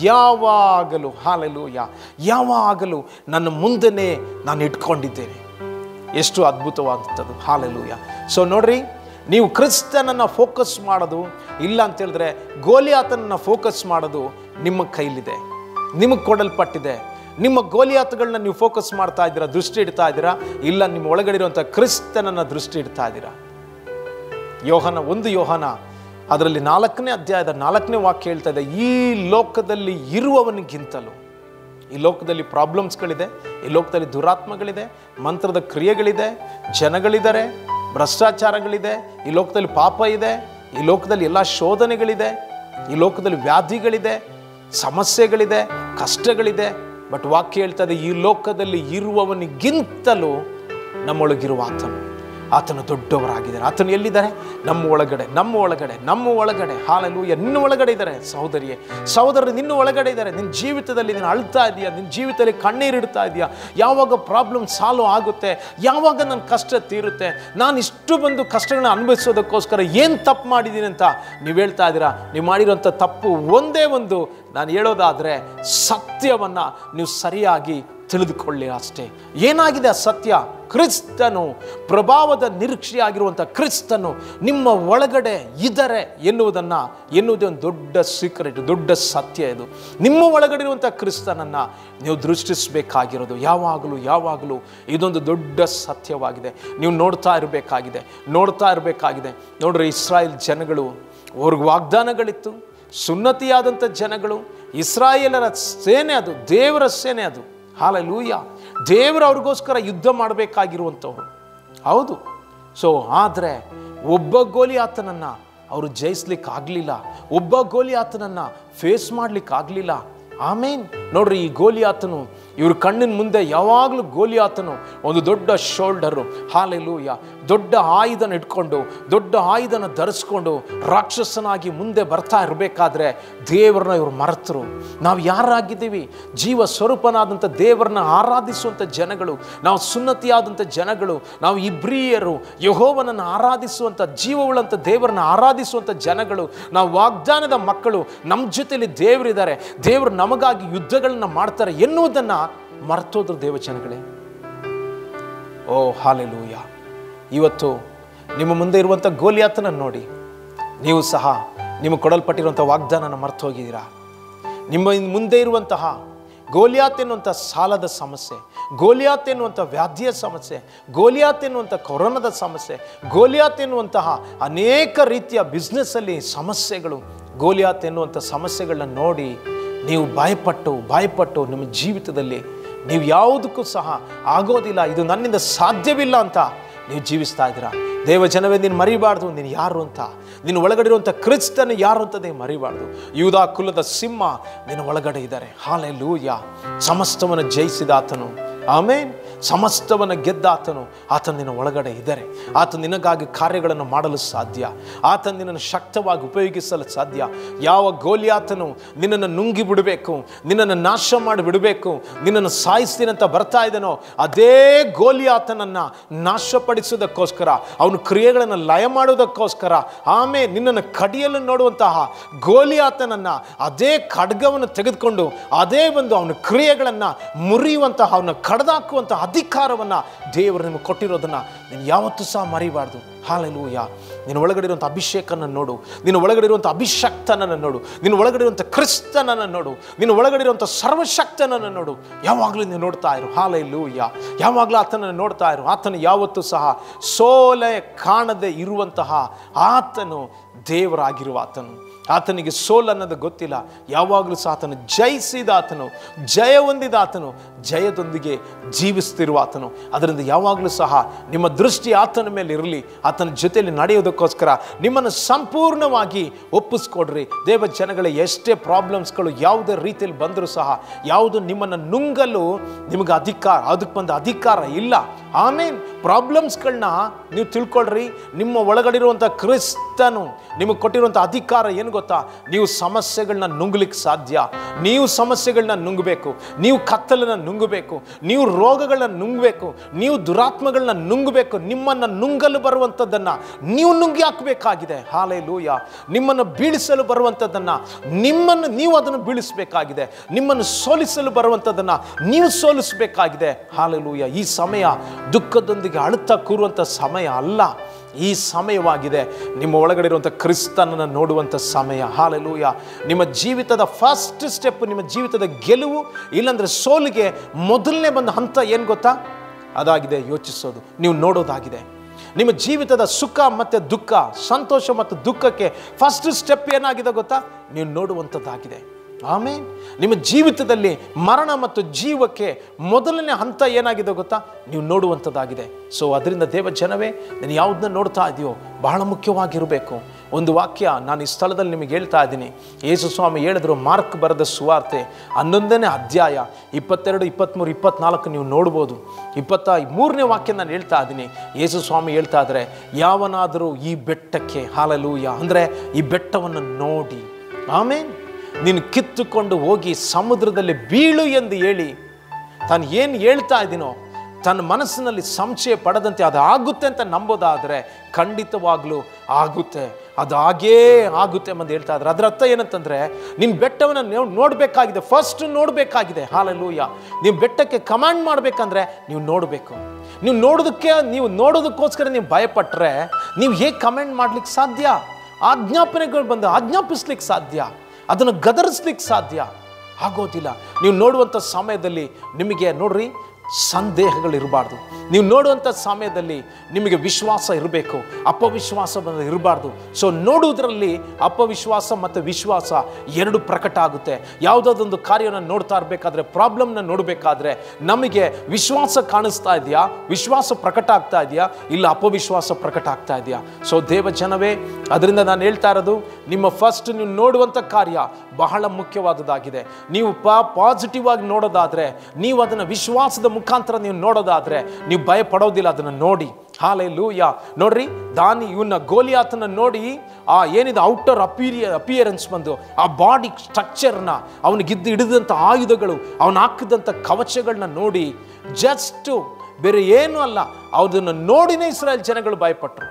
ಯಾವಾಗಲೂ ಹಾಲೆಲು ಯಾ ಯಾವಾಗಲೂ ನನ್ನ ಮುಂದೆನೇ ನಾನು ಇಟ್ಕೊಂಡಿದ್ದೇನೆ ಎಷ್ಟು ಅದ್ಭುತವಾದಂಥದ್ದು ಹಾಲೆಲೂಯ ಸೊ ನೋಡ್ರಿ ನೀವು ಕ್ರಿಸ್ತನನ್ನು ಫೋಕಸ್ ಮಾಡೋದು ಇಲ್ಲ ಅಂತ ಹೇಳಿದ್ರೆ ಗೋಲಿಯಾತನನ್ನು ಫೋಕಸ್ ಮಾಡೋದು ನಿಮ್ಮ ಕೈಲಿದೆ ನಿಮಗೆ ಕೊಡಲ್ಪಟ್ಟಿದೆ ನಿಮ್ಮ ಗೋಲಿಯಾತಗಳನ್ನ ನೀವು ಫೋಕಸ್ ಮಾಡ್ತಾ ಇದ್ದೀರಾ ದೃಷ್ಟಿ ಇಡ್ತಾ ಇದ್ದೀರಾ ಇಲ್ಲ ನಿಮ್ಮ ಒಳಗಡೆ ಇರುವಂಥ ಕ್ರಿಸ್ತನನ್ನು ದೃಷ್ಟಿ ಇಡ್ತಾ ಇದ್ದೀರಾ ಯೋಹನ ಒಂದು ಯೋಹನ ಅದರಲ್ಲಿ ನಾಲ್ಕನೇ ಅಧ್ಯಾಯದ ನಾಲ್ಕನೇ ವಾಕ್ಯ ಹೇಳ್ತಾ ಇದೆ ಈ ಲೋಕದಲ್ಲಿ ಇರುವವನಿಗಿಂತಲೂ ಈ ಲೋಕದಲ್ಲಿ ಪ್ರಾಬ್ಲಮ್ಸ್ಗಳಿದೆ ಈ ಲೋಕದಲ್ಲಿ ದುರಾತ್ಮಗಳಿದೆ ಮಂತ್ರದ ಕ್ರಿಯೆಗಳಿದೆ ಜನಗಳಿದ್ದಾರೆ ಭ್ರಷ್ಟಾಚಾರಗಳಿದೆ ಈ ಲೋಕದಲ್ಲಿ ಪಾಪ ಇದೆ ಈ ಲೋಕದಲ್ಲಿ ಎಲ್ಲ ಶೋಧನೆಗಳಿದೆ ಈ ಲೋಕದಲ್ಲಿ ವ್ಯಾಧಿಗಳಿದೆ ಸಮಸ್ಯೆಗಳಿದೆ ಕಷ್ಟಗಳಿದೆ ಬಟ್ ವಾಕ್ಯ ಹೇಳ್ತದೆ ಈ ಲೋಕದಲ್ಲಿ ಇರುವವನಿಗಿಂತಲೂ ನಮ್ಮೊಳಗಿರುವ ಆತನು ಆತನು ದೊಡ್ಡವರಾಗಿದ್ದಾರೆ ಆತನು ಎಲ್ಲಿದ್ದಾರೆ ನಮ್ಮ ಒಳಗಡೆ ನಮ್ಮ ಒಳಗಡೆ ನಮ್ಮ ಒಳಗಡೆ ಹಾಲಲ್ಲೂಯ ನಿನ್ನ ಒಳಗಡೆ ಇದ್ದಾರೆ ಸಹೋದರಿಯೇ ಸಹೋದರರು ನಿನ್ನ ಒಳಗಡೆ ಇದ್ದಾರೆ ನಿನ್ನ ಜೀವಿತದಲ್ಲಿ ನೀನು ಅಳ್ತಾ ಇದೆಯಾ ನಿನ್ನ ಜೀವಿತದಲ್ಲಿ ಕಣ್ಣೀರಿಡ್ತಾ ಇದೆಯಾ ಯಾವಾಗ ಪ್ರಾಬ್ಲಮ್ ಸಾಲ್ವ್ ಆಗುತ್ತೆ ಯಾವಾಗ ನನ್ನ ಕಷ್ಟ ತೀರುತ್ತೆ ನಾನು ಇಷ್ಟು ಬಂದು ಕಷ್ಟಗಳನ್ನ ಅನುಭವಿಸೋದಕ್ಕೋಸ್ಕರ ಏನು ತಪ್ಪು ಮಾಡಿದ್ದೀನಿ ಅಂತ ನೀವು ಹೇಳ್ತಾ ಇದ್ದೀರಾ ನೀವು ಮಾಡಿರೋಂಥ ತಪ್ಪು ಒಂದೇ ಒಂದು ನಾನು ಹೇಳೋದಾದರೆ ಸತ್ಯವನ್ನು ನೀವು ಸರಿಯಾಗಿ ತಿಳಿದುಕೊಳ್ಳಿ ಅಷ್ಟೇ ಏನಾಗಿದೆ ಆ ಸತ್ಯ ಕ್ರಿಸ್ತನು ಪ್ರಭಾವದ ನಿರೀಕ್ಷೆಯಾಗಿರುವಂಥ ಕ್ರಿಸ್ತನು ನಿಮ್ಮ ಒಳಗಡೆ ಇದ್ದಾರೆ ಎನ್ನುವುದನ್ನು ಎನ್ನುವುದೇ ಒಂದು ದೊಡ್ಡ ಸೀಕ್ರೆಟ್ ದೊಡ್ಡ ಸತ್ಯ ಇದು ನಿಮ್ಮ ಒಳಗಡೆ ಇರುವಂಥ ಕ್ರಿಸ್ತನನ್ನು ನೀವು ದೃಷ್ಟಿಸಬೇಕಾಗಿರೋದು ಯಾವಾಗಲೂ ಯಾವಾಗಲೂ ಇದೊಂದು ದೊಡ್ಡ ಸತ್ಯವಾಗಿದೆ ನೀವು ನೋಡ್ತಾ ಇರಬೇಕಾಗಿದೆ ನೋಡ್ತಾ ಇರಬೇಕಾಗಿದೆ ನೋಡ್ರಿ ಇಸ್ರಾಯೇಲ್ ಜನಗಳು ಅವ್ರಿಗೆ ವಾಗ್ದಾನಗಳಿತ್ತು ಸುನ್ನತಿಯಾದಂಥ ಜನಗಳು ಇಸ್ರಾಯೇಲರ ಸೇನೆ ಅದು ದೇವರ ಸೇನೆ ಅದು ಹಾಲಲೂಯ ದೇವರು ಅವ್ರಿಗೋಸ್ಕರ ಯುದ್ಧ ಮಾಡಬೇಕಾಗಿರುವಂಥವ್ರು ಹೌದು ಸೊ ಆದರೆ ಒಬ್ಬ ಗೋಲಿ ಆತನನ್ನು ಅವರು ಜಯಿಸ್ಲಿಕ್ಕೆ ಆಗಲಿಲ್ಲ ಒಬ್ಬ ಗೋಲಿ ಆತನನ್ನು ಫೇಸ್ ಮಾಡ್ಲಿಕ್ಕೆ ಆಗಲಿಲ್ಲ ಆಮೇನ್ ನೋಡ್ರಿ ಈ ಗೋಲಿ ಆತನು ಇವ್ರ ಕಣ್ಣಿನ ಮುಂದೆ ಯಾವಾಗಲೂ ಗೋಲಿ ಆತನು ಒಂದು ದೊಡ್ಡ ಶೋಲ್ಡರು ಹಾಲೆಲೂಯ ದೊಡ್ಡ ಆಯುಧನ ಇಟ್ಕೊಂಡು ದೊಡ್ಡ ಆಯುಧನ ಧರಿಸ್ಕೊಂಡು ರಾಕ್ಷಸನಾಗಿ ಮುಂದೆ ಬರ್ತಾ ಇರಬೇಕಾದ್ರೆ ದೇವರನ್ನ ಇವರು ಮರೆತರು ನಾವು ಯಾರಾಗಿದ್ದೀವಿ ಜೀವ ಸ್ವರೂಪನಾದಂಥ ದೇವರನ್ನ ಆರಾಧಿಸುವಂಥ ಜನಗಳು ನಾವು ಸುನ್ನತಿಯಾದಂಥ ಜನಗಳು ನಾವು ಇಬ್ರಿಯರು ಯಹೋವನನ್ನು ಆರಾಧಿಸುವಂಥ ಜೀವವುಳ್ಳಂಥ ದೇವರನ್ನ ಆರಾಧಿಸುವಂಥ ಜನಗಳು ನಾವು ವಾಗ್ದಾನದ ಮಕ್ಕಳು ನಮ್ಮ ಜೊತೆಲಿ ದೇವರಿದ್ದಾರೆ ದೇವರು ನಮಗಾಗಿ ಯುದ್ಧಗಳನ್ನ ಮಾಡ್ತಾರೆ ಎನ್ನುವುದನ್ನು ಮರ್ತೋದ್ರು ದೇವಜನಗಳೇ ಓ ಹಾಲೆಲೂಯ ಇವತ್ತು ನಿಮ್ಮ ಮುಂದೆ ಇರುವಂಥ ಗೋಲಿಯಾತನನ್ನು ನೋಡಿ ನೀವು ಸಹ ನಿಮಗೆ ಕೊಡಲ್ಪಟ್ಟಿರುವಂಥ ವಾಗ್ದಾನನ ಮರ್ತು ಹೋಗಿದ್ದೀರಾ ನಿಮ್ಮ ಮುಂದೆ ಇರುವಂತಹ ಗೋಲಿಯಾತ್ ಎನ್ನುವಂಥ ಸಾಲದ ಸಮಸ್ಯೆ ಗೋಲಿಯಾತ್ ಎನ್ನುವಂಥ ವ್ಯಾಧಿಯ ಸಮಸ್ಯೆ ಗೋಲಿಯಾತ್ ಎನ್ನುವಂಥ ಕೊರೋನಾದ ಸಮಸ್ಯೆ ಗೋಲಿಯಾತ್ ಎನ್ನುವಂತಹ ಅನೇಕ ರೀತಿಯ ಬಿಸ್ನೆಸ್ಸಲ್ಲಿ ಸಮಸ್ಯೆಗಳು ಗೋಲಿಯಾತ್ ಎನ್ನುವಂಥ ಸಮಸ್ಯೆಗಳನ್ನ ನೋಡಿ ನೀವು ಭಯಪಟ್ಟು ಭಯಪಟ್ಟು ನಿಮ್ಮ ಜೀವಿತದಲ್ಲಿ ನೀವು ಯಾವುದಕ್ಕೂ ಸಹ ಆಗೋದಿಲ್ಲ ಇದು ನನ್ನಿಂದ ಸಾಧ್ಯವಿಲ್ಲ ಅಂತ ನೀವು ಜೀವಿಸ್ತಾ ಇದ್ದೀರಾ ದೇವ ಜನವೇ ನೀನು ಮರಿಬಾರ್ದು ನೀನು ಯಾರು ಅಂತ ನಿನ್ನ ಒಳಗಡೆ ಇರುವಂಥ ಕ್ರಿಸ್ತನ ಯಾರು ಅಂತ ನೀವು ಮರಿಬಾರ್ದು ಯೂದಾ ಕುಲದ ಸಿಂಹ ನಿನ್ನ ಒಳಗಡೆ ಇದ್ದಾರೆ ಹಾಲೆ ಲೂಯ ಸಮಸ್ತವನ್ನು ಜಯಿಸಿದ ಆತನು ಆಮೇನ್ ಸಮಸ್ತವನ್ನು ಗೆದ್ದ ಆತನು ಆತನ ನಿನ್ನ ಒಳಗಡೆ ಇದ್ದಾರೆ ಆತ ನಿನಗಾಗಿ ಕಾರ್ಯಗಳನ್ನು ಮಾಡಲು ಸಾಧ್ಯ ಆತ ನಿನ್ನನ್ನು ಶಕ್ತವಾಗಿ ಉಪಯೋಗಿಸಲು ಸಾಧ್ಯ ಯಾವ ಗೋಲಿಯಾತನು ನಿನ್ನನ್ನು ನುಂಗಿ ಬಿಡಬೇಕು ನಿನ್ನನ್ನು ನಾಶ ಮಾಡಿ ಬಿಡಬೇಕು ನಿನ್ನನ್ನು ಸಾಯಿಸ್ತೀನಿ ಅಂತ ಬರ್ತಾ ಇದ್ದಾನೋ ಅದೇ ಗೋಲಿಯಾತನನ್ನು ನಾಶಪಡಿಸೋದಕ್ಕೋಸ್ಕರ ಅವನ ಕ್ರಿಯೆಗಳನ್ನು ಲಯ ಮಾಡೋದಕ್ಕೋಸ್ಕರ ಆಮೇಲೆ ನಿನ್ನನ್ನು ಕಡಿಯಲು ನೋಡುವಂತಹ ಗೋಲಿಯಾತನನ್ನು ಅದೇ ಖಡ್ಗವನ್ನು ತೆಗೆದುಕೊಂಡು ಅದೇ ಒಂದು ಅವನ ಕ್ರಿಯೆಗಳನ್ನು ಮುರಿಯುವಂತಹ ಅವನ ಕಡ್ದಾಕುವಂತಹ ಅಧಿಕಾರವನ್ನು ದೇವರು ನಿಮಗೆ ಕೊಟ್ಟಿರೋದನ್ನು ನೀನು ಯಾವತ್ತೂ ಸಹ ಮರಿಬಾರ್ದು ಹಾಲೆಲೂಯ ನಿನ್ನ ಒಳಗಡೆ ಇರುವಂಥ ಅಭಿಷೇಕನ ನೋಡು ನಿನ್ನ ಒಳಗಡೆ ಇರುವಂಥ ಅಭಿಷಕ್ತನನ್ನು ನೋಡು ನಿನ್ನ ಒಳಗಡೆ ಇರುವಂಥ ಕ್ರಿಸ್ತನನ್ನು ನೋಡು ನಿನ್ನ ಒಳಗಡೆ ಇರುವಂಥ ಸರ್ವಶಕ್ತನನ್ನು ನೋಡು ಯಾವಾಗಲೂ ನೀನು ನೋಡ್ತಾ ಇರು ಹಾಲೆಲೂಯ ಯಾವಾಗಲೂ ಆತನನ್ನು ನೋಡ್ತಾ ಇರು ಆತನು ಯಾವತ್ತೂ ಸಹ ಸೋಲೆ ಕಾಣದೆ ಇರುವಂತಹ ಆತನು ದೇವರಾಗಿರುವ ಆತನು ಆತನಿಗೆ ಸೋಲ್ ಅನ್ನೋದು ಗೊತ್ತಿಲ್ಲ ಯಾವಾಗಲೂ ಸಹ ಆತನು ಜಯಿಸಿದ ಆತನು ಜಯ ಹೊಂದಿದ ಆತನು ಜಯದೊಂದಿಗೆ ಜೀವಿಸ್ತಿರುವ ಆತನು ಅದರಿಂದ ಯಾವಾಗಲೂ ಸಹ ನಿಮ್ಮ ದೃಷ್ಟಿ ಆತನ ಮೇಲೆ ಇರಲಿ ಆತನ ಜೊತೆಯಲ್ಲಿ ನಡೆಯೋದಕ್ಕೋಸ್ಕರ ನಿಮ್ಮನ್ನು ಸಂಪೂರ್ಣವಾಗಿ ಒಪ್ಪಿಸ್ಕೊಡ್ರಿ ದೇವ ಜನಗಳ ಎಷ್ಟೇ ಪ್ರಾಬ್ಲಮ್ಸ್ಗಳು ಯಾವುದೇ ರೀತಿಯಲ್ಲಿ ಬಂದರೂ ಸಹ ಯಾವುದು ನಿಮ್ಮನ್ನು ನುಂಗಲು ನಿಮಗೆ ಅಧಿಕಾರ ಅದಕ್ಕೆ ಬಂದ ಅಧಿಕಾರ ಇಲ್ಲ ಆಮೇನ್ ಪ್ರಾಬ್ಲಮ್ಸ್ಗಳನ್ನ ನೀವು ತಿಳ್ಕೊಳ್ರಿ ನಿಮ್ಮ ಒಳಗಡಿರುವಂಥ ಕ್ರಿಸ್ತನು ನಿಮಗೆ ಕೊಟ್ಟಿರುವಂಥ ಅಧಿಕಾರ ಏನು ಗೊತ್ತಾ ನೀವು ಸಮಸ್ಯೆಗಳನ್ನ ನುಂಗ್ಲಿಕ್ಕೆ ಸಾಧ್ಯ ನೀವು ಸಮಸ್ಯೆಗಳನ್ನ ನುಂಗಬೇಕು ನೀವು ಕತ್ತಲನ್ನ ನುಂಗಬೇಕು ನೀವು ರೋಗಗಳನ್ನ ನುಂಗಬೇಕು ನೀವು ದುರಾತ್ಮಗಳನ್ನ ನುಂಗಬೇಕು ನಿಮ್ಮನ್ನು ನುಂಗಲು ಬರುವಂಥದ್ದನ್ನು ನೀವು ನುಂಗಿ ಹಾಕಬೇಕಾಗಿದೆ ಹಾಲೆ ಲೂಯ ನಿಮ್ಮನ್ನು ಬೀಳಿಸಲು ಬರುವಂಥದ್ದನ್ನು ನಿಮ್ಮನ್ನು ನೀವು ಅದನ್ನು ಬೀಳಿಸಬೇಕಾಗಿದೆ ನಿಮ್ಮನ್ನು ಸೋಲಿಸಲು ಬರುವಂಥದ್ದನ್ನು ನೀವು ಸೋಲಿಸಬೇಕಾಗಿದೆ ಹಾಲೆ ಲೂಯ ಈ ಸಮಯ ದುಃಖದೊಂದಿಗೆ ಅಳುತ್ತಾ ಕೂರುವಂಥ ಸಮಯ ಅಲ್ಲ ಈ ಸಮಯವಾಗಿದೆ ನಿಮ್ಮ ಒಳಗಡೆ ಇರುವಂಥ ಕ್ರಿಸ್ತನನ್ನು ನೋಡುವಂಥ ಸಮಯ ಹಾಲೆಲೂಯ ನಿಮ್ಮ ಜೀವಿತದ ಫಸ್ಟ್ ಸ್ಟೆಪ್ ನಿಮ್ಮ ಜೀವಿತದ ಗೆಲುವು ಇಲ್ಲಾಂದರೆ ಸೋಲಿಗೆ ಮೊದಲನೇ ಬಂದ ಹಂತ ಏನು ಗೊತ್ತಾ ಅದಾಗಿದೆ ಯೋಚಿಸೋದು ನೀವು ನೋಡೋದಾಗಿದೆ ನಿಮ್ಮ ಜೀವಿತದ ಸುಖ ಮತ್ತು ದುಃಖ ಸಂತೋಷ ಮತ್ತು ದುಃಖಕ್ಕೆ ಫಸ್ಟ್ ಸ್ಟೆಪ್ ಏನಾಗಿದೆ ಗೊತ್ತಾ ನೀವು ನೋಡುವಂಥದ್ದಾಗಿದೆ ಆಮೇನ್ ನಿಮ್ಮ ಜೀವಿತದಲ್ಲಿ ಮರಣ ಮತ್ತು ಜೀವಕ್ಕೆ ಮೊದಲನೇ ಹಂತ ಏನಾಗಿದೆ ಗೊತ್ತಾ ನೀವು ನೋಡುವಂಥದ್ದಾಗಿದೆ ಸೊ ಅದರಿಂದ ದೇವ ಜನವೇ ನೀನು ಯಾವುದನ್ನ ನೋಡ್ತಾ ಇದೆಯೋ ಬಹಳ ಮುಖ್ಯವಾಗಿರಬೇಕು ಒಂದು ವಾಕ್ಯ ನಾನು ಈ ಸ್ಥಳದಲ್ಲಿ ನಿಮಗೆ ಹೇಳ್ತಾ ಇದ್ದೀನಿ ಯೇಸು ಸ್ವಾಮಿ ಹೇಳಿದ್ರು ಮಾರ್ಕ್ ಬರೆದ ಸುವಾರ್ತೆ ಹನ್ನೊಂದನೇ ಅಧ್ಯಾಯ ಇಪ್ಪತ್ತೆರಡು ಇಪ್ಪತ್ತ್ಮೂರು ಇಪ್ಪತ್ನಾಲ್ಕು ನೀವು ನೋಡ್ಬೋದು ಇಪ್ಪತ್ತ ಮೂರನೇ ವಾಕ್ಯ ನಾನು ಹೇಳ್ತಾ ಇದ್ದೀನಿ ಯೇಸು ಸ್ವಾಮಿ ಹೇಳ್ತಾ ಇದ್ದಾರೆ ಯಾವನಾದರೂ ಈ ಬೆಟ್ಟಕ್ಕೆ ಹಾಲಲೂಯ ಅಂದರೆ ಈ ಬೆಟ್ಟವನ್ನು ನೋಡಿ ಆಮೇನ್ ನೀನು ಕಿತ್ತುಕೊಂಡು ಹೋಗಿ ಸಮುದ್ರದಲ್ಲಿ ಬೀಳು ಎಂದು ಹೇಳಿ ತಾನು ಏನು ಹೇಳ್ತಾ ಇದ್ದೀನೋ ತನ್ನ ಮನಸ್ಸಿನಲ್ಲಿ ಸಂಶಯ ಪಡದಂತೆ ಅದು ಆಗುತ್ತೆ ಅಂತ ನಂಬೋದಾದರೆ ಖಂಡಿತವಾಗ್ಲೂ ಆಗುತ್ತೆ ಅದು ಹಾಗೇ ಆಗುತ್ತೆ ಅಂತ ಹೇಳ್ತಾ ಇದ್ದಾರೆ ಅದರ ಅರ್ಥ ಏನಂತಂದರೆ ನೀನು ಬೆಟ್ಟವನ್ನು ನೋ- ನೋಡಬೇಕಾಗಿದೆ ಫಸ್ಟ್ ನೋಡಬೇಕಾಗಿದೆ ಹಾಲಲ್ಲೂಯ ನೀವು ಬೆಟ್ಟಕ್ಕೆ ಕಮಾಂಡ್ ಮಾಡಬೇಕಂದ್ರೆ ನೀವು ನೋಡಬೇಕು ನೀವು ನೋಡೋದಕ್ಕೆ ನೀವು ನೋಡೋದಕ್ಕೋಸ್ಕರ ನೀವು ಭಯಪಟ್ಟರೆ ನೀವು ಹೇಗೆ ಕಮೆಂಟ್ ಮಾಡ್ಲಿಕ್ಕೆ ಸಾಧ್ಯ ಆಜ್ಞಾಪನೆಗಳು ಬಂದು ಆಜ್ಞಾಪಿಸ್ಲಿಕ್ಕೆ ಸಾಧ್ಯ ಅದನ್ನು ಗದರಿಸ್ಲಿಕ್ಕೆ ಸಾಧ್ಯ ಆಗೋದಿಲ್ಲ ನೀವು ನೋಡುವಂಥ ಸಮಯದಲ್ಲಿ ನಿಮಗೆ ನೋಡ್ರಿ ಸಂದೇಹಗಳಿರಬಾರ್ದು ನೀವು ನೋಡುವಂಥ ಸಮಯದಲ್ಲಿ ನಿಮಗೆ ವಿಶ್ವಾಸ ಇರಬೇಕು ಅಪವಿಶ್ವಾಸ ಬಂದ ಇರಬಾರ್ದು ಸೊ ನೋಡುವುದರಲ್ಲಿ ಅಪವಿಶ್ವಾಸ ಮತ್ತು ವಿಶ್ವಾಸ ಎರಡು ಪ್ರಕಟ ಆಗುತ್ತೆ ಯಾವುದಾದೊಂದು ಕಾರ್ಯನ ನೋಡ್ತಾ ಇರಬೇಕಾದ್ರೆ ಪ್ರಾಬ್ಲಮ್ನ ನೋಡಬೇಕಾದ್ರೆ ನಮಗೆ ವಿಶ್ವಾಸ ಕಾಣಿಸ್ತಾ ಇದೆಯಾ ವಿಶ್ವಾಸ ಪ್ರಕಟ ಆಗ್ತಾ ಇದೆಯಾ ಇಲ್ಲ ಅಪವಿಶ್ವಾಸ ಪ್ರಕಟ ಆಗ್ತಾ ಇದೆಯಾ ಸೊ ದೇವ ಜನವೇ ಅದರಿಂದ ನಾನು ಹೇಳ್ತಾ ಇರೋದು ನಿಮ್ಮ ಫಸ್ಟ್ ನೀವು ನೋಡುವಂಥ ಕಾರ್ಯ ಬಹಳ ಮುಖ್ಯವಾದದ್ದಾಗಿದೆ ನೀವು ಪ ಪಾಸಿಟಿವ್ ಆಗಿ ನೋಡೋದಾದ್ರೆ ನೀವು ಅದನ್ನು ವಿಶ್ವಾಸದ ಮುಖಾಂತರ ನೀವು ನೋಡೋದಾದ್ರೆ ನೀವು ಭಯ ಪಡೋದಿಲ್ಲ ಅದನ್ನು ನೋಡಿ ಹಾಲೆ ಲೂಯ ನೋಡ್ರಿ ದಾನಿ ಇವನ್ನ ಗೋಲಿಯಾತನ ನೋಡಿ ಆ ಏನಿದೆ ಔಟರ್ ಅಪೀರಿಯ ಅಪಿಯರೆನ್ಸ್ ಬಂದು ಆ ಬಾಡಿ ಸ್ಟ್ರಕ್ಚರ್ನ ಅವನಿಗಿದ್ದು ಹಿಡಿದಂಥ ಆಯುಧಗಳು ಅವನು ಹಾಕಿದಂಥ ಕವಚಗಳನ್ನ ನೋಡಿ ಜಸ್ಟ್ ಬೇರೆ ಏನೂ ಅಲ್ಲ ಅದನ್ನು ನೋಡಿನೇ ಇಸ್ರಾಯೇಲ್ ಜನಗಳು ಭಯಪಟ್ಟರು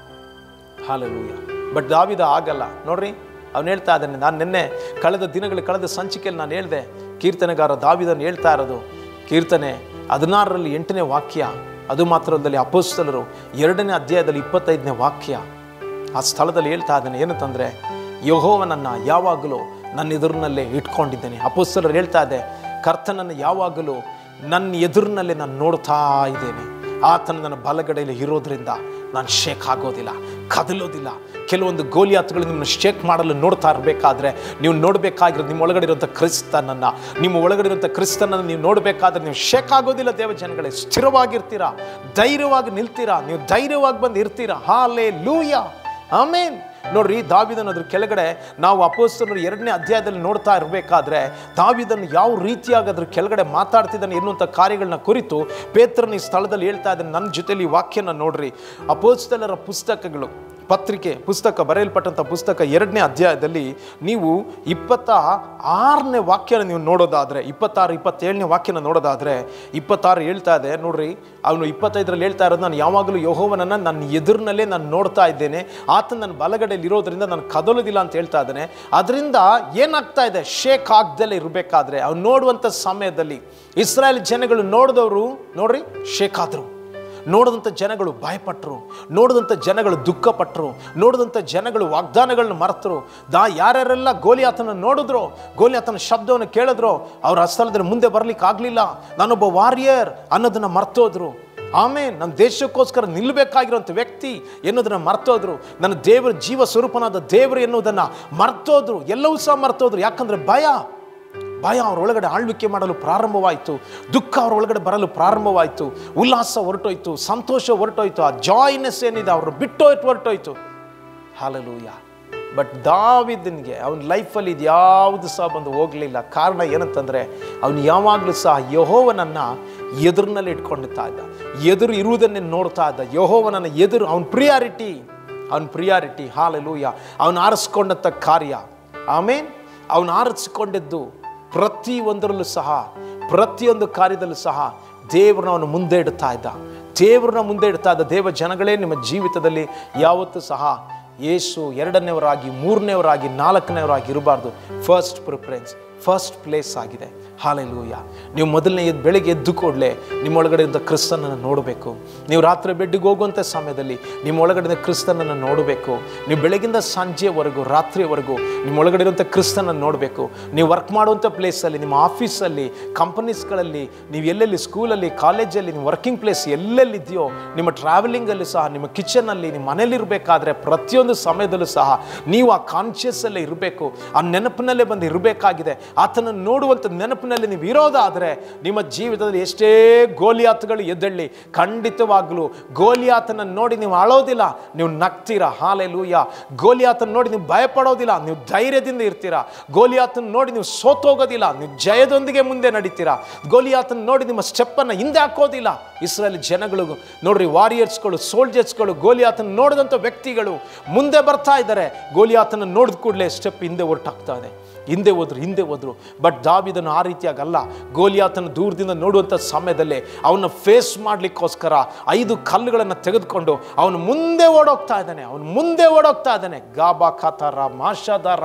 ಹಾಲೆಲೂಯ ಬಟ್ ದಾವಿದ ಆಗಲ್ಲ ನೋಡ್ರಿ ಅವನು ಹೇಳ್ತಾ ಇದ್ದಾನೆ ನಾನು ನಿನ್ನೆ ಕಳೆದ ದಿನಗಳ ಕಳೆದ ಸಂಚಿಕೆಯಲ್ಲಿ ನಾನು ಹೇಳಿದೆ ಕೀರ್ತನೆಗಾರ ದಾವಿದನ್ನು ಹೇಳ್ತಾ ಇರೋದು ಕೀರ್ತನೆ ಹದಿನಾರರಲ್ಲಿ ಎಂಟನೇ ವಾಕ್ಯ ಅದು ಮಾತ್ರದಲ್ಲಿ ಅಪೋಸ್ತಲರು ಎರಡನೇ ಅಧ್ಯಾಯದಲ್ಲಿ ಇಪ್ಪತ್ತೈದನೇ ವಾಕ್ಯ ಆ ಸ್ಥಳದಲ್ಲಿ ಹೇಳ್ತಾ ಇದ್ದಾನೆ ಏನಂತಂದರೆ ಯಹೋವನನ್ನು ಯಾವಾಗಲೂ ನನ್ನ ಎದುರಿನಲ್ಲೇ ಇಟ್ಕೊಂಡಿದ್ದೇನೆ ಅಪೋಸ್ತಲರು ಹೇಳ್ತಾ ಇದೆ ಕರ್ತನನ್ನು ಯಾವಾಗಲೂ ನನ್ನ ಎದುರಿನಲ್ಲೇ ನಾನು ನೋಡ್ತಾ ಇದ್ದೇನೆ ಆತನ ನನ್ನ ಬಲಗಡೆಯಲ್ಲಿ ಇರೋದ್ರಿಂದ ನಾನು ಶೇಕ್ ಆಗೋದಿಲ್ಲ ಕದಲೋದಿಲ್ಲ ಕೆಲವೊಂದು ಗೋಲಿಯಾತುಗಳು ನಿಮ್ಮನ್ನು ಶೇಕ್ ಮಾಡಲು ನೋಡ್ತಾ ಇರಬೇಕಾದ್ರೆ ನೀವು ನೋಡಬೇಕಾಗಿರೋದು ನಿಮ್ಮ ಒಳಗಡೆ ಇರುವಂಥ ಕ್ರಿಸ್ತನನ್ನು ನಿಮ್ಮ ಒಳಗಡೆ ಇರುವಂಥ ಕ್ರಿಸ್ತನನ್ನು ನೀವು ನೋಡಬೇಕಾದ್ರೆ ನೀವು ಶೇಕ್ ಆಗೋದಿಲ್ಲ ದೇವ ಜನಗಳೇ ಸ್ಥಿರವಾಗಿರ್ತೀರಾ ಧೈರ್ಯವಾಗಿ ನಿಲ್ತೀರಾ ನೀವು ಧೈರ್ಯವಾಗಿ ಬಂದು ಇರ್ತೀರಾ ಹಾಲೇ ಲೂಯ ಆಮೇನ್ ನೋಡ್ರಿ ದಾವಿದನ್ ಅದ್ರ ಕೆಳಗಡೆ ನಾವು ಅಪೋಸ್ತಲರು ಎರಡನೇ ಅಧ್ಯಾಯದಲ್ಲಿ ನೋಡ್ತಾ ಇರಬೇಕಾದ್ರೆ ದಾವಿದನ್ನು ಯಾವ ರೀತಿಯಾಗಿ ಅದ್ರ ಕೆಳಗಡೆ ಮಾತಾಡ್ತಿದ್ದಾನೆ ಎನ್ನುವಂಥ ಕಾರ್ಯಗಳನ್ನ ಕುರಿತು ಪೇತ್ರನ ಈ ಸ್ಥಳದಲ್ಲಿ ಹೇಳ್ತಾ ಇದ್ದಾನೆ ನನ್ನ ಜೊತೆಲಿ ಈ ವಾಕ್ಯನ ನೋಡ್ರಿ ಅಪೋಸ್ತಲರ ಪುಸ್ತಕಗಳು ಪತ್ರಿಕೆ ಪುಸ್ತಕ ಬರೆಯಲ್ಪಟ್ಟಂಥ ಪುಸ್ತಕ ಎರಡನೇ ಅಧ್ಯಾಯದಲ್ಲಿ ನೀವು ಇಪ್ಪತ್ತ ಆರನೇ ವಾಕ್ಯನ ನೀವು ನೋಡೋದಾದರೆ ಇಪ್ಪತ್ತಾರು ಇಪ್ಪತ್ತೇಳನೇ ವಾಕ್ಯನ ನೋಡೋದಾದರೆ ಇಪ್ಪತ್ತಾರು ಹೇಳ್ತಾ ಇದೆ ನೋಡ್ರಿ ಅವನು ಇಪ್ಪತ್ತೈದರಲ್ಲಿ ಹೇಳ್ತಾ ಇರೋದು ನಾನು ಯಾವಾಗಲೂ ಯಹೋವನನ್ನು ನನ್ನ ಎದುರಿನಲ್ಲೇ ನಾನು ನೋಡ್ತಾ ಇದ್ದೇನೆ ಆತ ನನ್ನ ಬಲಗಡೆಯಲ್ಲಿ ಇರೋದ್ರಿಂದ ನಾನು ಕದಲೋದಿಲ್ಲ ಅಂತ ಹೇಳ್ತಾ ಇದ್ದಾನೆ ಅದರಿಂದ ಏನಾಗ್ತಾ ಇದೆ ಶೇಕ್ ಆಗ್ದಲೇ ಇರಬೇಕಾದ್ರೆ ಅವ್ನು ನೋಡುವಂಥ ಸಮಯದಲ್ಲಿ ಇಸ್ರಾಯೇಲ್ ಜನಗಳು ನೋಡಿದವರು ನೋಡ್ರಿ ಶೇಕ್ ಆದರು ನೋಡಿದಂಥ ಜನಗಳು ಭಯಪಟ್ಟರು ನೋಡಿದಂಥ ಜನಗಳು ದುಃಖಪಟ್ಟರು ನೋಡಿದಂಥ ಜನಗಳು ವಾಗ್ದಾನಗಳನ್ನ ಮರೆತರು ದಾ ಯಾರ್ಯಾರೆಲ್ಲ ಗೋಲಿಯಾತನ ನೋಡಿದ್ರು ಗೋಲಿಯಾತನ ಶಬ್ದವನ್ನು ಕೇಳಿದ್ರು ಅವ್ರ ಆ ಸ್ಥಳದಲ್ಲಿ ಮುಂದೆ ಬರ್ಲಿಕ್ಕೆ ಆಗಲಿಲ್ಲ ನಾನೊಬ್ಬ ವಾರಿಯರ್ ಅನ್ನೋದನ್ನ ಮರ್ತೋದ್ರು ಆಮೇಲೆ ನನ್ನ ದೇಶಕ್ಕೋಸ್ಕರ ನಿಲ್ಲಬೇಕಾಗಿರೋಂಥ ವ್ಯಕ್ತಿ ಎನ್ನುವುದನ್ನು ಮರ್ತೋದ್ರು ನನ್ನ ದೇವರ ಜೀವ ಸ್ವರೂಪನಾದ ದೇವರು ಎನ್ನುವುದನ್ನು ಮರ್ತೋದ್ರು ಎಲ್ಲವೂ ಸಹ ಮರ್ತೋದ್ರು ಯಾಕಂದ್ರೆ ಭಯ ಭಯ ಅವ್ರ ಒಳಗಡೆ ಆಳ್ವಿಕೆ ಮಾಡಲು ಪ್ರಾರಂಭವಾಯಿತು ದುಃಖ ಅವ್ರ ಒಳಗಡೆ ಬರಲು ಪ್ರಾರಂಭವಾಯಿತು ಉಲ್ಲಾಸ ಹೊರಟೋಯ್ತು ಸಂತೋಷ ಹೊರಟೋಯ್ತು ಆ ಜಾಯ್ನೆಸ್ ಏನಿದೆ ಅವ್ರು ಬಿಟ್ಟೋಯ್ತು ಹೊರಟೋಯ್ತು ಹಾಲಲೂಯ ಬಟ್ ದಾವಿದನಿಗೆ ಅವನ ಲೈಫಲ್ಲಿ ಇದು ಯಾವುದು ಸಹ ಬಂದು ಹೋಗಲಿಲ್ಲ ಕಾರಣ ಏನಂತಂದರೆ ಅವನು ಯಾವಾಗಲೂ ಸಹ ಯಹೋವನನ್ನು ಎದುರಿನಲ್ಲಿ ಇಟ್ಕೊಂಡಿರ್ತಾ ಇದ್ದ ಎದುರು ಇರುವುದನ್ನೇ ನೋಡ್ತಾ ಇದ್ದ ಯಹೋವನನ್ನು ಎದುರು ಅವನ ಪ್ರಿಯಾರಿಟಿ ಅವನ ಪ್ರಿಯಾರಿಟಿ ಹಾಲಲೂಯ ಅವನು ಆರಿಸ್ಕೊಂಡಂಥ ಕಾರ್ಯ ಆಮೇನ್ ಅವನು ಆರಿಸಿಕೊಂಡಿದ್ದು ಪ್ರತಿ ಒಂದರಲ್ಲೂ ಸಹ ಪ್ರತಿಯೊಂದು ಕಾರ್ಯದಲ್ಲೂ ಸಹ ದೇವ್ರನ್ನ ಅವನು ಮುಂದೆ ಇಡ್ತಾ ಇದ್ದ ದೇವ್ರನ್ನ ಮುಂದೆ ಇಡ್ತಾ ಇದ್ದ ದೇವ ಜನಗಳೇ ನಿಮ್ಮ ಜೀವಿತದಲ್ಲಿ ಯಾವತ್ತೂ ಸಹ ಯೇಸು ಎರಡನೇವರಾಗಿ ಮೂರನೇವರಾಗಿ ನಾಲ್ಕನೇವರಾಗಿ ಇರಬಾರ್ದು ಫಸ್ಟ್ ಪ್ರಿಫರೆನ್ಸ್ ಫಸ್ಟ್ ಪ್ಲೇಸ್ ಆಗಿದೆ ಹಾಲೆಲೂಯ ನೀವು ಮೊದಲನೇ ಎದ್ದು ಬೆಳಗ್ಗೆ ಎದ್ದು ಕೂಡಲೇ ನಿಮ್ಮ ಒಳಗಡೆ ಇದ್ದ ಕ್ರಿಸ್ತನನ್ನು ನೋಡಬೇಕು ನೀವು ರಾತ್ರಿ ಬೆಡ್ಡಿಗೆ ಹೋಗುವಂಥ ಸಮಯದಲ್ಲಿ ನಿಮ್ಮ ಒಳಗಡೆ ಕ್ರಿಸ್ತನನ್ನು ನೋಡಬೇಕು ನೀವು ಬೆಳಗಿಂದ ಸಂಜೆವರೆಗೂ ರಾತ್ರಿವರೆಗೂ ನಿಮ್ಮ ಒಳಗಡೆ ಇರುವಂಥ ಕ್ರಿಸ್ತನನ್ನು ನೋಡಬೇಕು ನೀವು ವರ್ಕ್ ಮಾಡುವಂಥ ಪ್ಲೇಸಲ್ಲಿ ನಿಮ್ಮ ಆಫೀಸಲ್ಲಿ ಕಂಪನೀಸ್ಗಳಲ್ಲಿ ನೀವು ಎಲ್ಲೆಲ್ಲಿ ಸ್ಕೂಲಲ್ಲಿ ಕಾಲೇಜಲ್ಲಿ ನಿಮ್ಮ ವರ್ಕಿಂಗ್ ಪ್ಲೇಸ್ ಎಲ್ಲೆಲ್ಲಿದೆಯೋ ನಿಮ್ಮ ಟ್ರಾವೆಲಿಂಗಲ್ಲಿ ಸಹ ನಿಮ್ಮ ಕಿಚನಲ್ಲಿ ನಿಮ್ಮ ಮನೇಲಿರಬೇಕಾದ್ರೆ ಪ್ರತಿಯೊಂದು ಸಮಯದಲ್ಲೂ ಸಹ ನೀವು ಆ ಕಾನ್ಷಿಯಸ್ಸಲ್ಲೇ ಇರಬೇಕು ಆ ನೆನಪಿನಲ್ಲೇ ಬಂದು ಇರಬೇಕಾಗಿದೆ ಆತನನ್ನು ನೋಡುವಂಥ ನೆನಪಿನಲ್ಲಿ ನೀವು ಇರೋದಾದರೆ ನಿಮ್ಮ ಜೀವಿತದಲ್ಲಿ ಎಷ್ಟೇ ಗೋಲಿಯಾತಗಳು ಎದ್ದಳ್ಳಿ ಖಂಡಿತವಾಗ್ಲೂ ಗೋಲಿಯಾತನ ನೋಡಿ ನೀವು ಅಳೋದಿಲ್ಲ ನೀವು ನಗ್ತೀರಾ ಹಾಲೆಲೂಯ ಗೋಲಿಯಾತನ ನೋಡಿ ನೀವು ಭಯಪಡೋದಿಲ್ಲ ನೀವು ಧೈರ್ಯದಿಂದ ಇರ್ತೀರಾ ಗೋಲಿಯಾತನ ನೋಡಿ ನೀವು ಸೋತೋಗೋದಿಲ್ಲ ನೀವು ಜಯದೊಂದಿಗೆ ಮುಂದೆ ನಡೀತೀರಾ ಗೋಲಿಯಾತನ ನೋಡಿ ನಿಮ್ಮ ಸ್ಟೆಪ್ಪನ್ನು ಹಿಂದೆ ಹಾಕೋದಿಲ್ಲ ಇಸ್ರೇಲ್ ಜನಗಳು ನೋಡ್ರಿ ವಾರಿಯರ್ಸ್ಗಳು ಸೋಲ್ಜರ್ಸ್ಗಳು ಗೋಲಿಯಾತನ ನೋಡಿದಂಥ ವ್ಯಕ್ತಿಗಳು ಮುಂದೆ ಬರ್ತಾ ಇದ್ದಾರೆ ಗೋಲಿಯಾತನ ನೋಡಿದ ಕೂಡಲೇ ಸ್ಟೆಪ್ ಹಿಂದೆ ಹೊರಟಾಗ್ತಾ ಇದೆ ಹಿಂದೆ ಹೋದ್ರು ಹಿಂದೆ ಹೋದ್ರು ಬಟ್ ದಾವಿದನು ಆ ರೀತಿಯಾಗಲ್ಲ ಗೋಲಿಯಾತನ ದೂರದಿಂದ ನೋಡುವಂಥ ಸಮಯದಲ್ಲಿ ಅವನ್ನ ಫೇಸ್ ಮಾಡಲಿಕ್ಕೋಸ್ಕರ ಐದು ಕಲ್ಲುಗಳನ್ನು ತೆಗೆದುಕೊಂಡು ಅವನು ಮುಂದೆ ಓಡೋಗ್ತಾ ಇದ್ದಾನೆ ಅವನು ಮುಂದೆ ಓಡೋಗ್ತಾ ಇದ್ದಾನೆ ಗಾಬಾ ಖಾತಾರ ಮಾಷಾದಾರ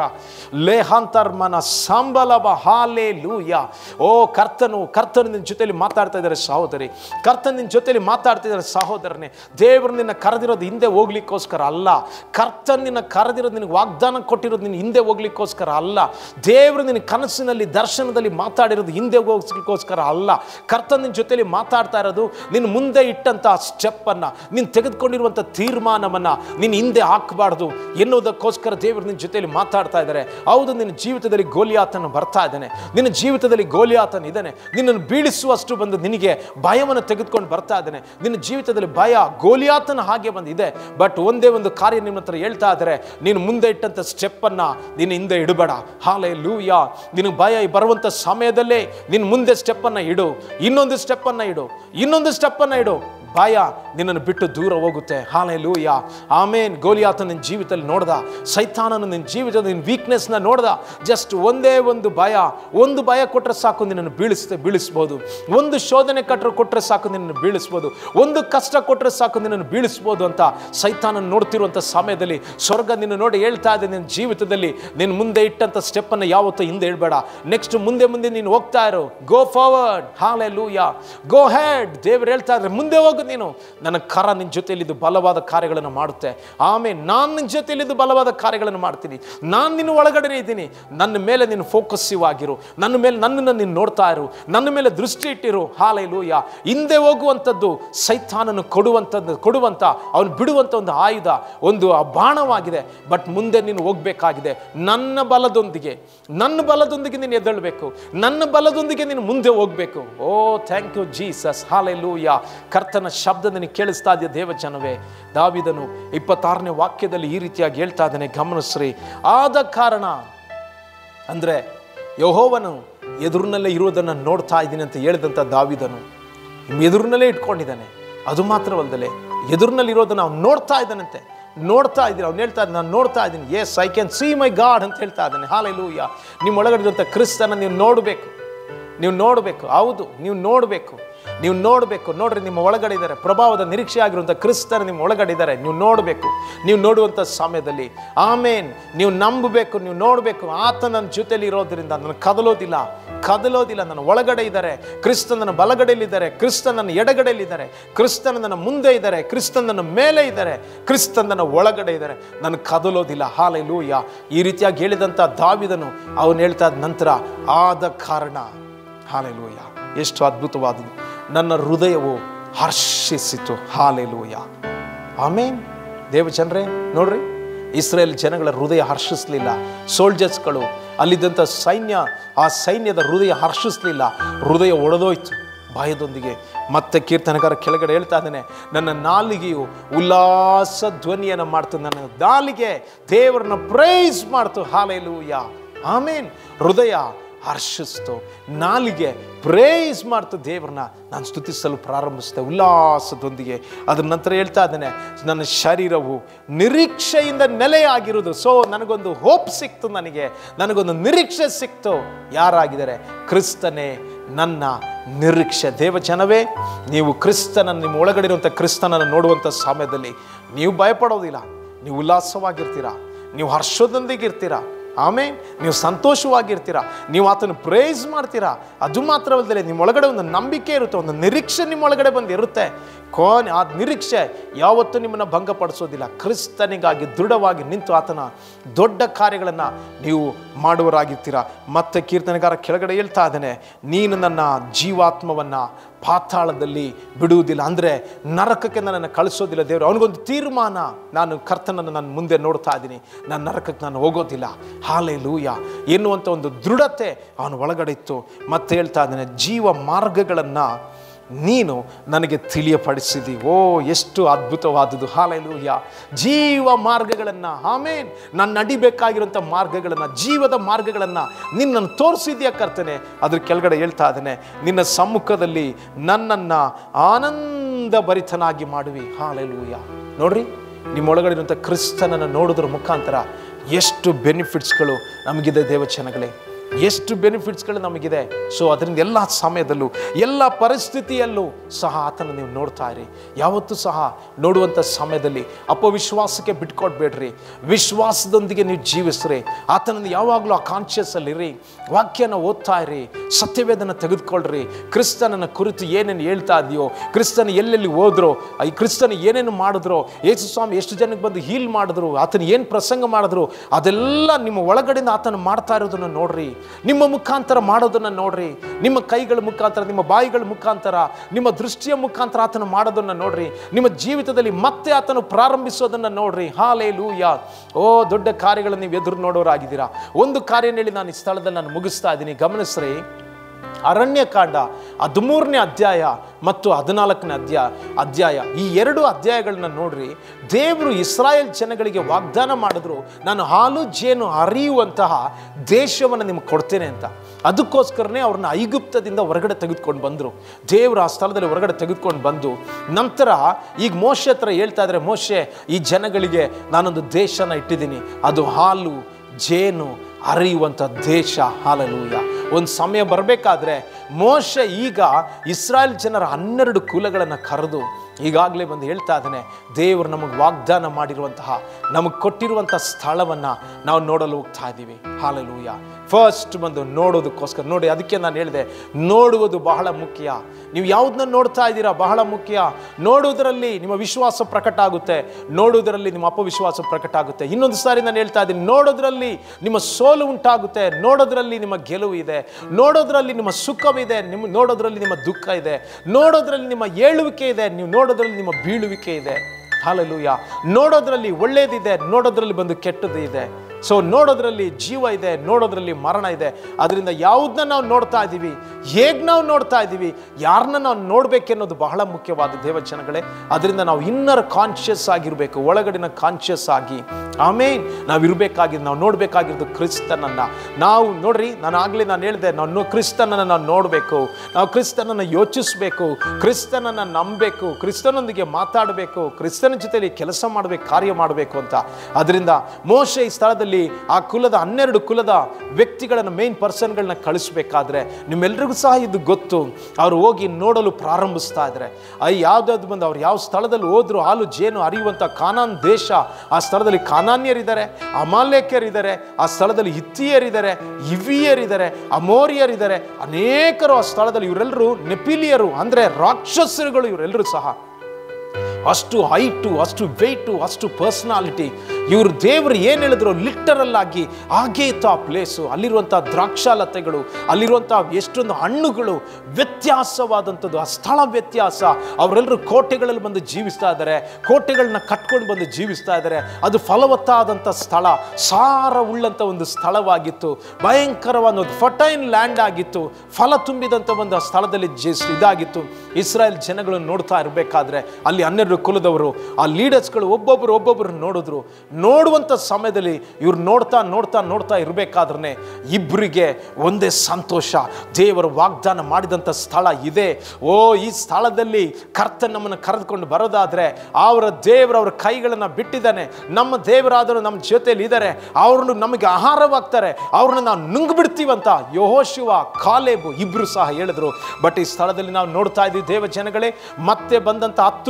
ಲೇಹಾಂತರ್ಮನ ಸಾಂಬಲಬ ಹಾಲೆ ಲೂಯ ಓ ಕರ್ತನು ಕರ್ತನು ನಿನ್ನ ಜೊತೆಲಿ ಮಾತಾಡ್ತಾ ಇದ್ದಾರೆ ಸಹೋದರಿ ಕರ್ತನ ನಿನ್ನ ಜೊತೆಲಿ ಮಾತಾಡ್ತಿದ್ದಾರೆ ಸಹೋದರನೇ ದೇವರು ನಿನ್ನ ಕರೆದಿರೋದು ಹಿಂದೆ ಹೋಗ್ಲಿಕ್ಕೋಸ್ಕರ ಅಲ್ಲ ಕರ್ತನ್ ನಿನ್ನ ಕರೆದಿರೋದು ನಿನಗೆ ವಾಗ್ದಾನ ಕೊಟ್ಟಿರೋದು ನಿನ್ನ ಹಿಂದೆ ಹೋಗ್ಲಿಕ್ಕೋಸ್ಕರ ಅಲ್ಲ ದೇವರು ನಿನ್ನ ಕನಸಿನಲ್ಲಿ ದರ್ಶನದಲ್ಲಿ ಮಾತಾಡಿರೋದು ಹಿಂದೆ ಹೋಗ್ಲಿಕ್ಕೋಸ್ಕರ ಅಲ್ಲ ಕರ್ತನ ನಿನ್ನ ಜೊತೆಲಿ ಮಾತಾಡ್ತಾ ಇರೋದು ನಿನ್ನ ಮುಂದೆ ಇಟ್ಟಂಥ ಸ್ಟೆಪ್ಪನ್ನು ನೀನು ತೆಗೆದುಕೊಂಡಿರುವಂಥ ತೀರ್ಮಾನವನ್ನು ನೀನು ಹಿಂದೆ ಹಾಕಬಾರ್ದು ಎನ್ನುವುದಕ್ಕೋಸ್ಕರ ದೇವರು ನಿನ್ನ ಜೊತೆಲಿ ಮಾತಾಡ್ತಾ ಇದ್ದಾರೆ ಹೌದು ನಿನ್ನ ಜೀವಿತದಲ್ಲಿ ಗೋಲಿಯಾತನ ಬರ್ತಾ ಇದ್ದಾನೆ ನಿನ್ನ ಜೀವಿತದಲ್ಲಿ ಗೋಲಿಯಾತನ ಇದ್ದಾನೆ ನಿನ್ನನ್ನು ಬೀಳಿಸುವಷ್ಟು ಬಂದು ನಿನಗೆ ಭಯವನ್ನು ತೆಗೆದುಕೊಂಡು ಬರ್ತಾ ಇದ್ದಾನೆ ನಿನ್ನ ಜೀವಿತದಲ್ಲಿ ಭಯ ಗೋಲಿಯಾತನ ಹಾಗೆ ಬಂದಿದೆ ಬಟ್ ಒಂದೇ ಒಂದು ಕಾರ್ಯ ನಿಮ್ಮ ಹತ್ರ ಹೇಳ್ತಾ ಇದ್ದಾರೆ ನೀನು ಮುಂದೆ ಇಟ್ಟಂಥ ಸ್ಟೆಪ್ಪನ್ನು ನೀನು ಹಿಂದೆ ಇಡಬೇಡ ಹಾಲೆ ಲೂಯ ನಿನಗೆ ಭಯ ಬರುವಂಥ ಸಮಯದಲ್ಲೇ ನೀನು ಮುಂದೆ ಸ್ಟೆಪ್ಪನ್ನು ಇಡು ಇನ್ನೊಂದು ಸ್ಟೆಪ್ಪನ್ನು ಇಡು ಇನ್ನೊಂದು ಸ್ಟೆಪ್ಪನ್ನು ಇಡು ಭಯ ನಿನ್ನನ್ನು ಬಿಟ್ಟು ದೂರ ಹೋಗುತ್ತೆ ಹಾಲೆ ಲೂಯ ಆಮೇನ್ ಗೋಲಿಯಾತ ನಿನ್ನ ಜೀವಿತದಲ್ಲಿ ನೋಡ್ದ ಸೈತಾನನ ನಿನ್ನ ಜೀವಿತದ ನಿನ್ನ ವೀಕ್ನೆಸ್ನ ನೋಡ್ದ ಜಸ್ಟ್ ಒಂದೇ ಒಂದು ಭಯ ಒಂದು ಭಯ ಕೊಟ್ಟರೆ ಸಾಕು ನಿನ್ನನ್ನು ಬೀಳಿಸ್ತೆ ಬೀಳಿಸ್ಬೋದು ಒಂದು ಶೋಧನೆ ಕಟ್ಟರೆ ಕೊಟ್ಟರೆ ಸಾಕು ನಿನ್ನನ್ನು ಬೀಳಿಸ್ಬೋದು ಒಂದು ಕಷ್ಟ ಕೊಟ್ಟರೆ ಸಾಕು ನಿನ್ನನ್ನು ಬೀಳಿಸ್ಬೋದು ಅಂತ ಸೈತಾನನ ನೋಡ್ತಿರುವಂಥ ಸಮಯದಲ್ಲಿ ಸ್ವರ್ಗ ನಿನ್ನ ನೋಡಿ ಹೇಳ್ತಾ ಇದೆ ನಿನ್ನ ಜೀವಿತದಲ್ಲಿ ನಿನ್ನ ಮುಂದೆ ಇಟ್ಟಂಥ ಸ್ಟೆಪ್ಪನ್ನು ಯಾವತ್ತೂ ಹಿಂದೆ ಇಡಬೇಡ ನೆಕ್ಸ್ಟ್ ಮುಂದೆ ಮುಂದೆ ನೀನು ಹೋಗ್ತಾ ಇರು ಗೋ ಫಾರ್ವರ್ಡ್ ಹಾಲೆ ಲೂಯ ಗೋ ಹ್ಯಾಡ್ ದೇವ್ರು ಹೇಳ್ತಾ ಇದ್ರೆ ಮುಂದೆ ಹೋಗು ನೀನು ನನ್ನ ಕರ ನಿನ್ನ ಜೊತೆಯಲ್ಲಿದ್ದು ಬಲವಾದ ಕಾರ್ಯಗಳನ್ನು ಮಾಡುತ್ತೆ ಆಮೇಲೆ ನಾನು ನಿನ್ನ ಜೊತೆಯಲ್ಲಿದ್ದು ಬಲವಾದ ಕಾರ್ಯಗಳನ್ನು ಮಾಡ್ತೀನಿ ನಾನು ನಿನ್ನ ಒಳಗಡೆ ಇದ್ದೀನಿ ನನ್ನ ಮೇಲೆ ನೀನು ಫೋಕಸ್ಸಿವ್ ಆಗಿರು ನನ್ನ ಮೇಲೆ ನನ್ನನ್ನು ನೀನು ನೋಡ್ತಾ ಇರು ನನ್ನ ಮೇಲೆ ದೃಷ್ಟಿ ಇಟ್ಟಿರು ಹಾಲೆ ಲೂಯ ಹಿಂದೆ ಹೋಗುವಂಥದ್ದು ಸೈತಾನನು ಕೊಡುವಂಥದ್ದು ಕೊಡುವಂಥ ಅವನು ಬಿಡುವಂಥ ಒಂದು ಆಯುಧ ಒಂದು ಬಾಣವಾಗಿದೆ ಬಟ್ ಮುಂದೆ ನೀನು ಹೋಗಬೇಕಾಗಿದೆ ನನ್ನ ಬಲದೊಂದಿಗೆ ನನ್ನ ಬಲದೊಂದಿಗೆ ನೀನು ಎದ್ದೇಳಬೇಕು ನನ್ನ ಬಲದೊಂದಿಗೆ ನೀನು ಮುಂದೆ ಹೋಗಬೇಕು ಓ ಥ್ಯಾಂಕ್ ಯು ಜೀಸಸ್ ಹಾಲೆ ಲೂಯ ಕರ್ತನ ಶಬ್ದ ನಿನಗೆ ಕೇಳಿಸ್ತಾ ಇದೆಯಾ ದೇವಜನವೇ ದಾವಿದನು ಇಪ್ಪತ್ತಾರನೇ ವಾಕ್ಯದಲ್ಲಿ ಈ ರೀತಿಯಾಗಿ ಹೇಳ್ತಾ ಇದ್ದಾನೆ ಗಮನಿಸ್ರಿ ಆದ ಕಾರಣ ಅಂದರೆ ಯಹೋವನು ಎದುರಿನಲ್ಲೇ ಇರುವುದನ್ನು ನೋಡ್ತಾ ಇದ್ದೀನಿ ಅಂತ ಹೇಳಿದಂಥ ದಾವಿದನು ಎದುರಿನಲ್ಲೇ ಇಟ್ಕೊಂಡಿದ್ದಾನೆ ಅದು ಮಾತ್ರವಲ್ಲದೆ ಎದುರಿನಲ್ಲಿ ಇರೋದನ್ನು ಅವ್ನು ನೋಡ್ತಾ ಇದ್ದಾನಂತೆ ನೋಡ್ತಾ ಇದ್ದೀನಿ ಅವ್ನು ಹೇಳ್ತಾ ಇದ್ದಾನೆ ನಾನು ನೋಡ್ತಾ ಇದ್ದೀನಿ yes I can see my God ಅಂತ ಹೇಳ್ತಾ ಇದ್ದಾನೆ ಹಾಲೆಲೂಯ ನಿಮ್ಮ ಒಳಗಡೆ ಇರುವಂಥ ಕ್ರಿಸ್ತನ ನೀವು ನೋಡಬೇಕು ನೀವು ನೋಡಬೇಕು ಹೌದು ನೀವು ನೋಡಬೇಕು ನೀವು ನೋಡಬೇಕು ನೋಡ್ರಿ ನಿಮ್ಮ ಒಳಗಡೆ ಇದ್ದಾರೆ ಪ್ರಭಾವದ ನಿರೀಕ್ಷೆ ಆಗಿರುವಂಥ ಕ್ರಿಸ್ತರು ನಿಮ್ಮ ಒಳಗಡೆ ಇದ್ದಾರೆ ನೀವು ನೋಡಬೇಕು ನೀವು ನೋಡುವಂಥ ಸಮಯದಲ್ಲಿ ಆಮೇನ್ ನೀವು ನಂಬಬೇಕು ನೀವು ನೋಡಬೇಕು ಆತ ನನ್ನ ಜೊತೆಲಿ ಇರೋದ್ರಿಂದ ನಾನು ಕದಲೋದಿಲ್ಲ ಕದಲೋದಿಲ್ಲ ನನ್ನ ಒಳಗಡೆ ಇದ್ದಾರೆ ಕ್ರಿಸ್ತ ನನ್ನ ಬಲಗಡೆಯಲ್ಲಿದ್ದಾರೆ ಕ್ರಿಸ್ತ ನನ್ನ ಎಡಗಡೆಯಲ್ಲಿದ್ದಾರೆ ಕ್ರಿಸ್ತನ ನನ್ನ ಮುಂದೆ ಇದ್ದಾರೆ ಕ್ರಿಸ್ತನ ನನ್ನ ಮೇಲೆ ಇದ್ದಾರೆ ಕ್ರಿಸ್ತ ನನ್ನ ಒಳಗಡೆ ಇದ್ದಾರೆ ನಾನು ಕದಲೋದಿಲ್ಲ ಹಾಲೆ ಲೂಯ ಈ ರೀತಿಯಾಗಿ ಹೇಳಿದಂಥ ದಾವಿದನು ಅವನು ಹೇಳ್ತಾ ಇದ್ದ ನಂತರ ಆದ ಕಾರಣ ಹಾಲೆ ಲೂಯ ಎಷ್ಟು ಅದ್ಭುತವಾದದ್ದು ನನ್ನ ಹೃದಯವು ಹರ್ಷಿಸಿತು ಹಾಲೆ ಲೂಯ ಆಮೇನ್ ದೇವಜನರೇ ನೋಡ್ರಿ ಇಸ್ರೇಲ್ ಜನಗಳ ಹೃದಯ ಹರ್ಷಿಸಲಿಲ್ಲ ಸೋಲ್ಜರ್ಸ್ಗಳು ಅಲ್ಲಿದ್ದಂಥ ಸೈನ್ಯ ಆ ಸೈನ್ಯದ ಹೃದಯ ಹರ್ಷಿಸಲಿಲ್ಲ ಹೃದಯ ಒಡೆದೋಯ್ತು ಭಯದೊಂದಿಗೆ ಮತ್ತೆ ಕೀರ್ತನಕಾರ ಕೆಳಗಡೆ ಹೇಳ್ತಾ ಇದ್ದಾನೆ ನನ್ನ ನಾಲಿಗೆಯು ಉಲ್ಲಾಸ ಧ್ವನಿಯನ್ನು ಮಾಡ್ತು ನನ್ನ ನಾಲಿಗೆ ದೇವರನ್ನ ಪ್ರೈಸ್ ಮಾಡ್ತು ಹಾಲೆಲೂಯ ಆಮೇನ್ ಹೃದಯ ಹರ್ಷಿಸ್ತು ನಾಲಿಗೆ ಪ್ರೇಸ್ ಮಾಡ್ತು ದೇವ್ರನ್ನ ನಾನು ಸ್ತುತಿಸಲು ಪ್ರಾರಂಭಿಸಿದೆ ಉಲ್ಲಾಸದೊಂದಿಗೆ ಅದ್ರ ನಂತರ ಹೇಳ್ತಾ ಇದ್ದೇನೆ ನನ್ನ ಶರೀರವು ನಿರೀಕ್ಷೆಯಿಂದ ನೆಲೆಯಾಗಿರುವುದು ಸೊ ನನಗೊಂದು ಹೋಪ್ ಸಿಕ್ತು ನನಗೆ ನನಗೊಂದು ನಿರೀಕ್ಷೆ ಸಿಕ್ತು ಯಾರಾಗಿದ್ದಾರೆ ಕ್ರಿಸ್ತನೇ ನನ್ನ ನಿರೀಕ್ಷೆ ದೇವಜನವೇ ನೀವು ಕ್ರಿಸ್ತನನ್ನು ನಿಮ್ಮ ಒಳಗಡೆ ಇರುವಂಥ ಕ್ರಿಸ್ತನನ್ನು ನೋಡುವಂಥ ಸಮಯದಲ್ಲಿ ನೀವು ಭಯಪಡೋದಿಲ್ಲ ನೀವು ಉಲ್ಲಾಸವಾಗಿರ್ತೀರಾ ನೀವು ಹರ್ಷದೊಂದಿಗೆ ಇರ್ತೀರಾ ಆಮೇಲೆ ನೀವು ಸಂತೋಷವಾಗಿರ್ತೀರಾ ನೀವು ಆತನ ಪ್ರೈಸ್ ಮಾಡ್ತೀರಾ ಅದು ಮಾತ್ರವಲ್ಲದೆ ನಿಮ್ಮ ಒಳಗಡೆ ಒಂದು ನಂಬಿಕೆ ಇರುತ್ತೆ ಒಂದು ನಿರೀಕ್ಷೆ ನಿಮ್ಮ ಒಳಗಡೆ ಬಂದು ಇರುತ್ತೆ ಕೋನ್ ಆ ನಿರೀಕ್ಷೆ ಯಾವತ್ತೂ ನಿಮ್ಮನ್ನು ಭಂಗಪಡಿಸೋದಿಲ್ಲ ಕ್ರಿಸ್ತನಿಗಾಗಿ ದೃಢವಾಗಿ ನಿಂತು ಆತನ ದೊಡ್ಡ ಕಾರ್ಯಗಳನ್ನು ನೀವು ಮಾಡುವರಾಗಿರ್ತೀರ ಮತ್ತೆ ಕೀರ್ತನೆಗಾರ ಕೆಳಗಡೆ ಹೇಳ್ತಾ ಇದ್ದಾನೆ ನೀನು ನನ್ನ ಜೀವಾತ್ಮವನ್ನು ಪಾತಾಳದಲ್ಲಿ ಬಿಡುವುದಿಲ್ಲ ಅಂದರೆ ನರಕಕ್ಕೆ ನನ್ನನ್ನು ಕಳಿಸೋದಿಲ್ಲ ದೇವರು ಅವನಿಗೊಂದು ತೀರ್ಮಾನ ನಾನು ಕರ್ತನನ್ನು ನಾನು ಮುಂದೆ ನೋಡ್ತಾ ಇದ್ದೀನಿ ನಾನು ನರಕಕ್ಕೆ ನಾನು ಹೋಗೋದಿಲ್ಲ ಹಾಲೆ ಲೂಯ ಎನ್ನುವಂಥ ಒಂದು ದೃಢತೆ ಅವನ ಒಳಗಡೆ ಇತ್ತು ಮತ್ತೆ ಹೇಳ್ತಾ ಇದ್ದಾನೆ ಜೀವ ಮಾರ್ಗಗಳನ್ನು ನೀನು ನನಗೆ ತಿಳಿಯಪಡಿಸಿದಿ ಓ ಎಷ್ಟು ಅದ್ಭುತವಾದುದು ಹಾಲೆಲೂಯ ಜೀವ ಮಾರ್ಗಗಳನ್ನು ಆಮೇನ್ ನಾನು ನಡಿಬೇಕಾಗಿರುವಂಥ ಮಾರ್ಗಗಳನ್ನು ಜೀವದ ಮಾರ್ಗಗಳನ್ನು ನಿನ್ನನ್ನು ತೋರಿಸಿದ್ಯಾ ಕರ್ತನೆ ಅದ್ರ ಕೆಳಗಡೆ ಹೇಳ್ತಾ ಇದ್ದೇನೆ ನಿನ್ನ ಸಮ್ಮುಖದಲ್ಲಿ ನನ್ನನ್ನು ಆನಂದ ಭರಿತನಾಗಿ ಮಾಡುವಿ ಹಾಲೆಲೂಯ ನೋಡ್ರಿ ನಿಮ್ಮೊಳಗಡೆ ಇರುವಂಥ ಕ್ರಿಸ್ತನನ್ನು ನೋಡೋದ್ರ ಮುಖಾಂತರ ಎಷ್ಟು ಬೆನಿಫಿಟ್ಸ್ಗಳು ನಮಗಿದೆ ದೇವಚನಗಳೇ ಎಷ್ಟು ಬೆನಿಫಿಟ್ಸ್ಗಳು ನಮಗಿದೆ ಸೊ ಅದರಿಂದ ಎಲ್ಲ ಸಮಯದಲ್ಲೂ ಎಲ್ಲ ಪರಿಸ್ಥಿತಿಯಲ್ಲೂ ಸಹ ಆತನ ನೀವು ನೋಡ್ತಾ ಇರಿ ಯಾವತ್ತೂ ಸಹ ನೋಡುವಂಥ ಸಮಯದಲ್ಲಿ ಅಪವಿಶ್ವಾಸಕ್ಕೆ ಬಿಟ್ಕೊಡ್ಬೇಡ್ರಿ ವಿಶ್ವಾಸದೊಂದಿಗೆ ನೀವು ಜೀವಿಸ್ರಿ ಆತನನ್ನು ಯಾವಾಗಲೂ ಆ ಕಾನ್ಷಿಯಸ್ಸಲ್ಲಿರಿ ವಾಕ್ಯನ ಓದ್ತಾ ಇರಿ ಸತ್ಯವೇದನ ತೆಗೆದುಕೊಳ್ರಿ ಕ್ರಿಸ್ತನನ್ನ ಕುರಿತು ಏನೇನು ಹೇಳ್ತಾ ಇದೆಯೋ ಕ್ರಿಸ್ತನ ಎಲ್ಲೆಲ್ಲಿ ಹೋದ್ರೋ ಈ ಕ್ರಿಸ್ತನ ಏನೇನು ಮಾಡಿದ್ರು ಯೇಸು ಸ್ವಾಮಿ ಎಷ್ಟು ಜನಕ್ಕೆ ಬಂದು ಹೀಲ್ ಮಾಡಿದ್ರು ಆತನ ಏನು ಪ್ರಸಂಗ ಮಾಡಿದ್ರು ಅದೆಲ್ಲ ನಿಮ್ಮ ಒಳಗಡೆಯಿಂದ ಆತನ ಮಾಡ್ತಾ ಇರೋದನ್ನು ನೋಡ್ರಿ ನಿಮ್ಮ ಮುಖಾಂತರ ಮಾಡೋದನ್ನು ನೋಡ್ರಿ ನಿಮ್ಮ ಕೈಗಳ ಮುಖಾಂತರ ನಿಮ್ಮ ಬಾಯಿಗಳ ಮುಖಾಂತರ ನಿಮ್ಮ ದೃಷ್ಟಿಯ ಮುಖಾಂತರ ಆತನ ಮಾಡೋದನ್ನು ನೋಡ್ರಿ ನಿಮ್ಮ ಜೀವಿತದಲ್ಲಿ ಮತ್ತೆ ಆತನು ಪ್ರಾರಂಭಿಸೋದನ್ನು ನೋಡ್ರಿ ಹಾಲೇ ಲೂಯ ಓ ದೊಡ್ಡ ಕಾರ್ಯಗಳನ್ನು ನೀವು ಎದುರು ನೋಡೋರಾಗಿದ್ದೀರಾ ಒಂದು ಕಾರ್ಯ ಹೇಳಿ ನಾನು ಈ ಸ್ಥಳದಲ್ಲಿ ನಾನು ಮುಗಿಸ್ತಾ ಇದ್ದೀನಿ ಗಮನಿಸ್ರಿ ಅರಣ್ಯಕಾಂಡ ಹದಿಮೂರನೇ ಅಧ್ಯಾಯ ಮತ್ತು ಹದಿನಾಲ್ಕನೇ ಅಧ್ಯಾಯ ಅಧ್ಯಾಯ ಈ ಎರಡು ಅಧ್ಯಾಯಗಳನ್ನ ನೋಡ್ರಿ ದೇವರು ಇಸ್ರಾಯೇಲ್ ಜನಗಳಿಗೆ ವಾಗ್ದಾನ ಮಾಡಿದ್ರು ನಾನು ಹಾಲು ಜೇನು ಹರಿಯುವಂತಹ ದೇಶವನ್ನು ನಿಮ್ಗೆ ಕೊಡ್ತೇನೆ ಅಂತ ಅದಕ್ಕೋಸ್ಕರನೇ ಅವ್ರನ್ನ ಐಗುಪ್ತದಿಂದ ಹೊರಗಡೆ ತೆಗೆದುಕೊಂಡು ಬಂದರು ದೇವರು ಆ ಸ್ಥಳದಲ್ಲಿ ಹೊರಗಡೆ ತೆಗೆದುಕೊಂಡು ಬಂದು ನಂತರ ಈಗ ಮೋಶೆ ಹತ್ರ ಹೇಳ್ತಾ ಇದ್ದಾರೆ ಮೋಶೆ ಈ ಜನಗಳಿಗೆ ನಾನೊಂದು ದೇಶನ ಇಟ್ಟಿದ್ದೀನಿ ಅದು ಹಾಲು ಜೇನು ಹರಿಯುವಂಥ ದೇಶ ಹಾಲಲೂಯ ಒಂದು ಸಮಯ ಬರಬೇಕಾದ್ರೆ ಮೋಶೆ ಈಗ ಇಸ್ರಾಯೇಲ್ ಜನರ ಹನ್ನೆರಡು ಕುಲಗಳನ್ನು ಕರೆದು ಈಗಾಗಲೇ ಬಂದು ಹೇಳ್ತಾ ಇದ್ದಾನೆ ದೇವರು ನಮಗೆ ವಾಗ್ದಾನ ಮಾಡಿರುವಂತಹ ನಮಗೆ ಕೊಟ್ಟಿರುವಂಥ ಸ್ಥಳವನ್ನು ನಾವು ನೋಡಲು ಹೋಗ್ತಾ ಇದ್ದೀವಿ ಹಾಲಲೂಯ ಫಸ್ಟ್ ಬಂದು ನೋಡೋದಕ್ಕೋಸ್ಕರ ನೋಡಿ ಅದಕ್ಕೆ ನಾನು ಹೇಳಿದೆ ನೋಡುವುದು ಬಹಳ ಮುಖ್ಯ ನೀವು ಯಾವುದನ್ನ ನೋಡ್ತಾ ಇದ್ದೀರಾ ಬಹಳ ಮುಖ್ಯ ನೋಡುವುದರಲ್ಲಿ ನಿಮ್ಮ ವಿಶ್ವಾಸ ಪ್ರಕಟ ಆಗುತ್ತೆ ನೋಡುವುದರಲ್ಲಿ ನಿಮ್ಮ ಅಪವಿಶ್ವಾಸ ಪ್ರಕಟ ಆಗುತ್ತೆ ಇನ್ನೊಂದು ಸಾರಿ ನಾನು ಹೇಳ್ತಾ ಇದ್ದೀನಿ ನೋಡೋದ್ರಲ್ಲಿ ನಿಮ್ಮ ಸೋಲು ಉಂಟಾಗುತ್ತೆ ನೋಡೋದ್ರಲ್ಲಿ ನಿಮ್ಮ ಗೆಲುವು ಇದೆ ನೋಡೋದ್ರಲ್ಲಿ ನಿಮ್ಮ ಸುಖವಿದೆ ನಿಮ್ಮ ನೋಡೋದ್ರಲ್ಲಿ ನಿಮ್ಮ ದುಃಖ ಇದೆ ನೋಡೋದ್ರಲ್ಲಿ ನಿಮ್ಮ ಏಳುವಿಕೆ ಇದೆ ನೀವು ನೋಡೋದ್ರಲ್ಲಿ ನಿಮ್ಮ ಬೀಳುವಿಕೆ ಇದೆ ಹಾಲಲೂಯ ನೋಡೋದ್ರಲ್ಲಿ ಒಳ್ಳೇದಿದೆ ನೋಡೋದ್ರಲ್ಲಿ ಬಂದು ಕೆಟ್ಟದ್ದು ಇದೆ ಸೊ ನೋಡೋದ್ರಲ್ಲಿ ಜೀವ ಇದೆ ನೋಡೋದ್ರಲ್ಲಿ ಮರಣ ಇದೆ ಅದರಿಂದ ಯಾವುದನ್ನ ನಾವು ನೋಡ್ತಾ ಇದ್ದೀವಿ ಹೇಗೆ ನಾವು ನೋಡ್ತಾ ಇದ್ದೀವಿ ಯಾರನ್ನ ನಾವು ನೋಡ್ಬೇಕೆನ್ನೋದು ಬಹಳ ಮುಖ್ಯವಾದ ದೇವಜನಗಳೇ ಅದರಿಂದ ನಾವು ಇನ್ನರ್ ಕಾನ್ಷಿಯಸ್ ಆಗಿರಬೇಕು ಒಳಗಡಿನ ಕಾನ್ಷಿಯಸ್ ಆಗಿ ಆಮೇನ್ ನಾವು ಇರಬೇಕಾಗಿದ್ದು ನಾವು ನೋಡಬೇಕಾಗಿರೋದು ಕ್ರಿಸ್ತನನ್ನ ನಾವು ನೋಡ್ರಿ ನಾನು ಆಗಲೇ ನಾನು ಹೇಳಿದೆ ನಾವು ಕ್ರಿಸ್ತನನ್ನು ನಾವು ನೋಡಬೇಕು ನಾವು ಕ್ರಿಸ್ತನನ್ನು ಯೋಚಿಸಬೇಕು ಕ್ರಿಸ್ತನನ್ನು ನಂಬಬೇಕು ಕ್ರಿಸ್ತನೊಂದಿಗೆ ಮಾತಾಡಬೇಕು ಕ್ರಿಸ್ತನ ಜೊತೆಲಿ ಕೆಲಸ ಮಾಡಬೇಕು ಕಾರ್ಯ ಮಾಡಬೇಕು ಅಂತ ಅದರಿಂದ ಮೋಶೆ ಈ ಸ್ಥಳದಲ್ಲಿ ಆ ಕುಲದ ಹನ್ನೆರಡು ಕುಲದ ವ್ಯಕ್ತಿಗಳನ್ನು ಮೇನ್ ಪರ್ಸನ್ಗಳನ್ನ ಕಳಿಸ್ಬೇಕಾದ್ರೆ ನಿಮ್ಮೆಲ್ರಿಗೂ ಸಹ ಇದು ಗೊತ್ತು ಅವ್ರು ಹೋಗಿ ನೋಡಲು ಪ್ರಾರಂಭಿಸ್ತಾ ಇದ್ದಾರೆ ಐ ಯಾವ್ದಾದ್ರು ಬಂದು ಅವ್ರು ಯಾವ ಸ್ಥಳದಲ್ಲಿ ಹೋದ್ರು ಹಾಲು ಜೇನು ಹರಿಯುವಂಥ ಕಾನಾನ್ ದೇಶ ಆ ಸ್ಥಳದಲ್ಲಿ ಕಾನಾನ್ಯರಿದ್ದಾರೆ ಅಮಾಲೇಕ್ಯರಿದ್ದಾರೆ ಆ ಸ್ಥಳದಲ್ಲಿ ಹಿತ್ತಿಯರಿದ್ದಾರೆ ಇವಿಯರಿದ್ದಾರೆ ಅಮೋರಿಯರಿದ್ದಾರೆ ಅನೇಕರು ಆ ಸ್ಥಳದಲ್ಲಿ ಇವರೆಲ್ಲರೂ ನೆಪಿಲಿಯರು ಅಂದರೆ ರಾಕ್ಷಸರುಗಳು ಇವರೆಲ್ಲರೂ ಸಹ ಅಷ್ಟು ಹೈಟು ಅಷ್ಟು ವೆಯ್ಟು ಅಷ್ಟು ಪರ್ಸನಾಲಿಟಿ ಇವರು ದೇವರು ಏನು ಹೇಳಿದ್ರು ಲಿಟರಲ್ ಆಗಿ ಹಾಗೇ ಇತ್ತು ಆ ಪ್ಲೇಸು ಅಲ್ಲಿರುವಂಥ ದ್ರಾಕ್ಷಾಲತೆಗಳು ಅಲ್ಲಿರುವಂಥ ಎಷ್ಟೊಂದು ಹಣ್ಣುಗಳು ವ್ಯತ್ಯಾಸವಾದಂಥದ್ದು ಆ ಸ್ಥಳ ವ್ಯತ್ಯಾಸ ಅವರೆಲ್ಲರೂ ಕೋಟೆಗಳಲ್ಲಿ ಬಂದು ಜೀವಿಸ್ತಾ ಇದ್ದಾರೆ ಕೋಟೆಗಳನ್ನ ಕಟ್ಕೊಂಡು ಬಂದು ಜೀವಿಸ್ತಾ ಇದ್ದಾರೆ ಅದು ಫಲವತ್ತಾದಂಥ ಸ್ಥಳ ಸಾರ ಉಳ್ಳಂಥ ಒಂದು ಸ್ಥಳವಾಗಿತ್ತು ಭಯಂಕರವಾದ ಒಂದು ಫರ್ಟೈನ್ ಲ್ಯಾಂಡ್ ಆಗಿತ್ತು ಫಲ ತುಂಬಿದಂಥ ಒಂದು ಆ ಸ್ಥಳದಲ್ಲಿ ಜೀಸ್ ಇದಾಗಿತ್ತು ಇಸ್ರಾಯೇಲ್ ಜನಗಳನ್ನು ನೋಡ್ತಾ ಇರಬೇಕಾದ್ರೆ ಅಲ್ಲಿ ಹನ್ನೆರಡು ಕುಲದವರು ಆ ಲೀಡರ್ಸ್ಗಳು ಒಬ್ಬೊಬ್ಬರು ಒಬ್ಬೊಬ್ಬರು ನೋಡಿದ್ರು ನೋಡುವಂಥ ಸಮಯದಲ್ಲಿ ಇವ್ರು ನೋಡ್ತಾ ನೋಡ್ತಾ ನೋಡ್ತಾ ಇರಬೇಕಾದ್ರೆ ಇಬ್ಬರಿಗೆ ಒಂದೇ ಸಂತೋಷ ದೇವರು ವಾಗ್ದಾನ ಮಾಡಿದಂಥ ಸ್ಥಳ ಇದೆ ಓ ಈ ಸ್ಥಳದಲ್ಲಿ ಕರ್ತ ನಮ್ಮನ್ನು ಕರೆದುಕೊಂಡು ಬರೋದಾದ್ರೆ ಅವರ ದೇವರು ಅವರ ಕೈಗಳನ್ನು ಬಿಟ್ಟಿದ್ದಾನೆ ನಮ್ಮ ದೇವರಾದರೂ ನಮ್ಮ ಜೊತೆಯಲ್ಲಿ ಇದ್ದಾರೆ ಅವ್ರನ್ನು ನಮಗೆ ಆಹಾರವಾಗ್ತಾರೆ ಅವ್ರನ್ನ ನಾವು ನುಂಗ್ ಬಿಡ್ತೀವಂತ ಯಹೋಶಿವ ಕಾಲೇಬು ಇಬ್ರು ಸಹ ಹೇಳಿದ್ರು ಬಟ್ ಈ ಸ್ಥಳದಲ್ಲಿ ನಾವು ನೋಡ್ತಾ ಇದ್ದೀವಿ ದೇವ ಜನಗಳೇ ಮತ್ತೆ ಬಂದಂಥ ಹತ್ತು ಜನಗಳು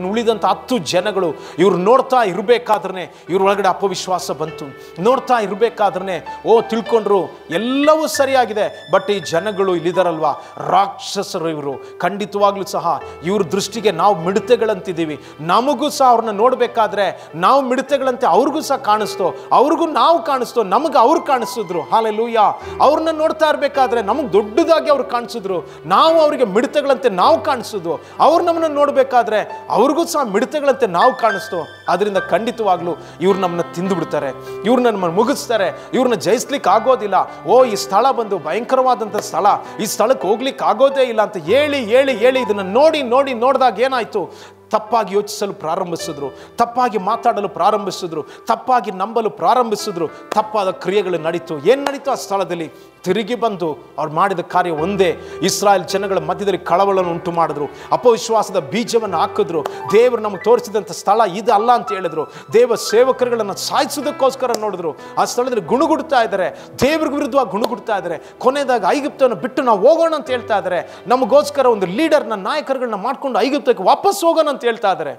ಇನ್ನು ಉಳಿದಂಥ ಹತ್ತು ಜನಗಳು ಇವ್ರು ನೋಡ್ತಾ ಇರಬೇಕಾದ್ರೆ ಇವ್ರ ಒಳಗಡೆ ಅಪವಿಶ್ವಾಸ ಬಂತು ನೋಡ್ತಾ ಇರಬೇಕಾದ್ರೆ ಓ ತಿಳ್ಕೊಂಡ್ರು ಎಲ್ಲವೂ ಸರಿಯಾಗಿದೆ ಬಟ್ ಈ ಜನಗಳು ಇಲ್ಲಿದಾರಲ್ವಾ ರಾಕ್ಷಸರು ಇವರು ಖಂಡಿತವಾಗ್ಲೂ ಸಹ ಇವ್ರ ದೃಷ್ಟಿಗೆ ನಾವು ಮಿಡತೆಗಳಂತಿದ್ದೀವಿ ನಮಗೂ ಸಹ ಅವ್ರನ್ನ ನೋಡಬೇಕಾದ್ರೆ ನಾವು ಮಿಡತೆಗಳಂತೆ ಅವ್ರಿಗೂ ಸಹ ಕಾಣಿಸ್ತೋ ಅವ್ರಿಗೂ ನಾವು ಕಾಣಿಸ್ತೋ ನಮಗೆ ಅವ್ರು ಕಾಣಿಸಿದ್ರು ಹಾಲೆಲೂಯ ಅವ್ರನ್ನ ನೋಡ್ತಾ ಇರಬೇಕಾದ್ರೆ ನಮಗೆ ದೊಡ್ಡದಾಗಿ ಅವ್ರು ಕಾಣಿಸಿದ್ರು ನಾವು ಅವರಿಗೆ ಮಿಡತೆಗಳಂತೆ ನಾವು ಕಾಣಿಸಿದ್ವು ಅವ್ರು ನಮ್ಮನ್ನ ನೋಡಬೇಕಾದ್ರೆ ಅವ್ರಿಗೂ ಸಹ ಮಿಡತೆಗಳಂತೆ ನಾವು ಕಾಣಿಸ್ತೋ ಅದರಿಂದ ಖಂಡಿತವಾಗ್ಲೂ ಇವ್ರು ನಮ್ಮನ್ನ ತಿಂದು ಬಿಡ್ತಾರೆ ಇವ್ರನ್ನ ನಮ್ಮನ್ನು ಮುಗಿಸ್ತಾರೆ ಇವ್ರನ್ನ ಜಯಿಸ್ಲಿಕ್ಕೆ ಆಗೋದಿಲ್ಲ ಓ ಈ ಸ್ಥಳ ಬಂದು ಭಯಂಕರವಾದಂಥ ಸ್ಥಳ ಈ ಸ್ಥಳಕ್ಕೆ ಹೋಗ್ಲಿಕ್ಕೆ ಆಗೋದೇ ಇಲ್ಲ ಅಂತ ಹೇಳಿ ಹೇಳಿ ಹೇಳಿ ಇದನ್ನ ನೋಡಿ ನೋಡಿ ನೋಡಿದಾಗ ಏನಾಯ್ತು ತಪ್ಪಾಗಿ ಯೋಚಿಸಲು ಪ್ರಾರಂಭಿಸಿದ್ರು ತಪ್ಪಾಗಿ ಮಾತಾಡಲು ಪ್ರಾರಂಭಿಸಿದ್ರು ತಪ್ಪಾಗಿ ನಂಬಲು ಪ್ರಾರಂಭಿಸಿದ್ರು ತಪ್ಪಾದ ಕ್ರಿಯೆಗಳು ನಡೀತು ಏನು ನಡೀತು ಆ ಸ್ಥಳದಲ್ಲಿ ತಿರುಗಿ ಬಂದು ಅವ್ರು ಮಾಡಿದ ಕಾರ್ಯ ಒಂದೇ ಇಸ್ರಾಯೇಲ್ ಜನಗಳ ಮಧ್ಯದಲ್ಲಿ ಕಳವಳವನ್ನು ಉಂಟು ಮಾಡಿದ್ರು ಅಪವಿಶ್ವಾಸದ ಬೀಜವನ್ನು ಹಾಕಿದ್ರು ದೇವರು ನಮಗೆ ತೋರಿಸಿದಂಥ ಸ್ಥಳ ಇದು ಅಲ್ಲ ಅಂತ ಹೇಳಿದ್ರು ದೇವ ಸೇವಕರುಗಳನ್ನು ಸಾಯಿಸೋದಕ್ಕೋಸ್ಕರ ನೋಡಿದ್ರು ಆ ಸ್ಥಳದಲ್ಲಿ ಗುಣಗುಡ್ತಾ ಇದ್ದಾರೆ ದೇವ್ರಿಗೆ ವಿರುದ್ಧವಾಗಿ ಗುಣಗುಡ್ತಾ ಇದ್ದಾರೆ ಕೊನೆಯದಾಗ ಐಗುಪ್ತವನ್ನು ಬಿಟ್ಟು ನಾವು ಹೋಗೋಣ ಅಂತ ಹೇಳ್ತಾ ಇದ್ದಾರೆ ನಮಗೋಸ್ಕರ ಒಂದು ಲೀಡರ್ನ ನಾಯಕರುಗಳನ್ನ ಮಾಡ್ಕೊಂಡು ಐಗುಪ್ತಕ್ಕೆ ವಾಪಸ್ ಹೋಗೋಣ ಅಂತ ಹೇಳ್ತಾ ಇದ್ದಾರೆ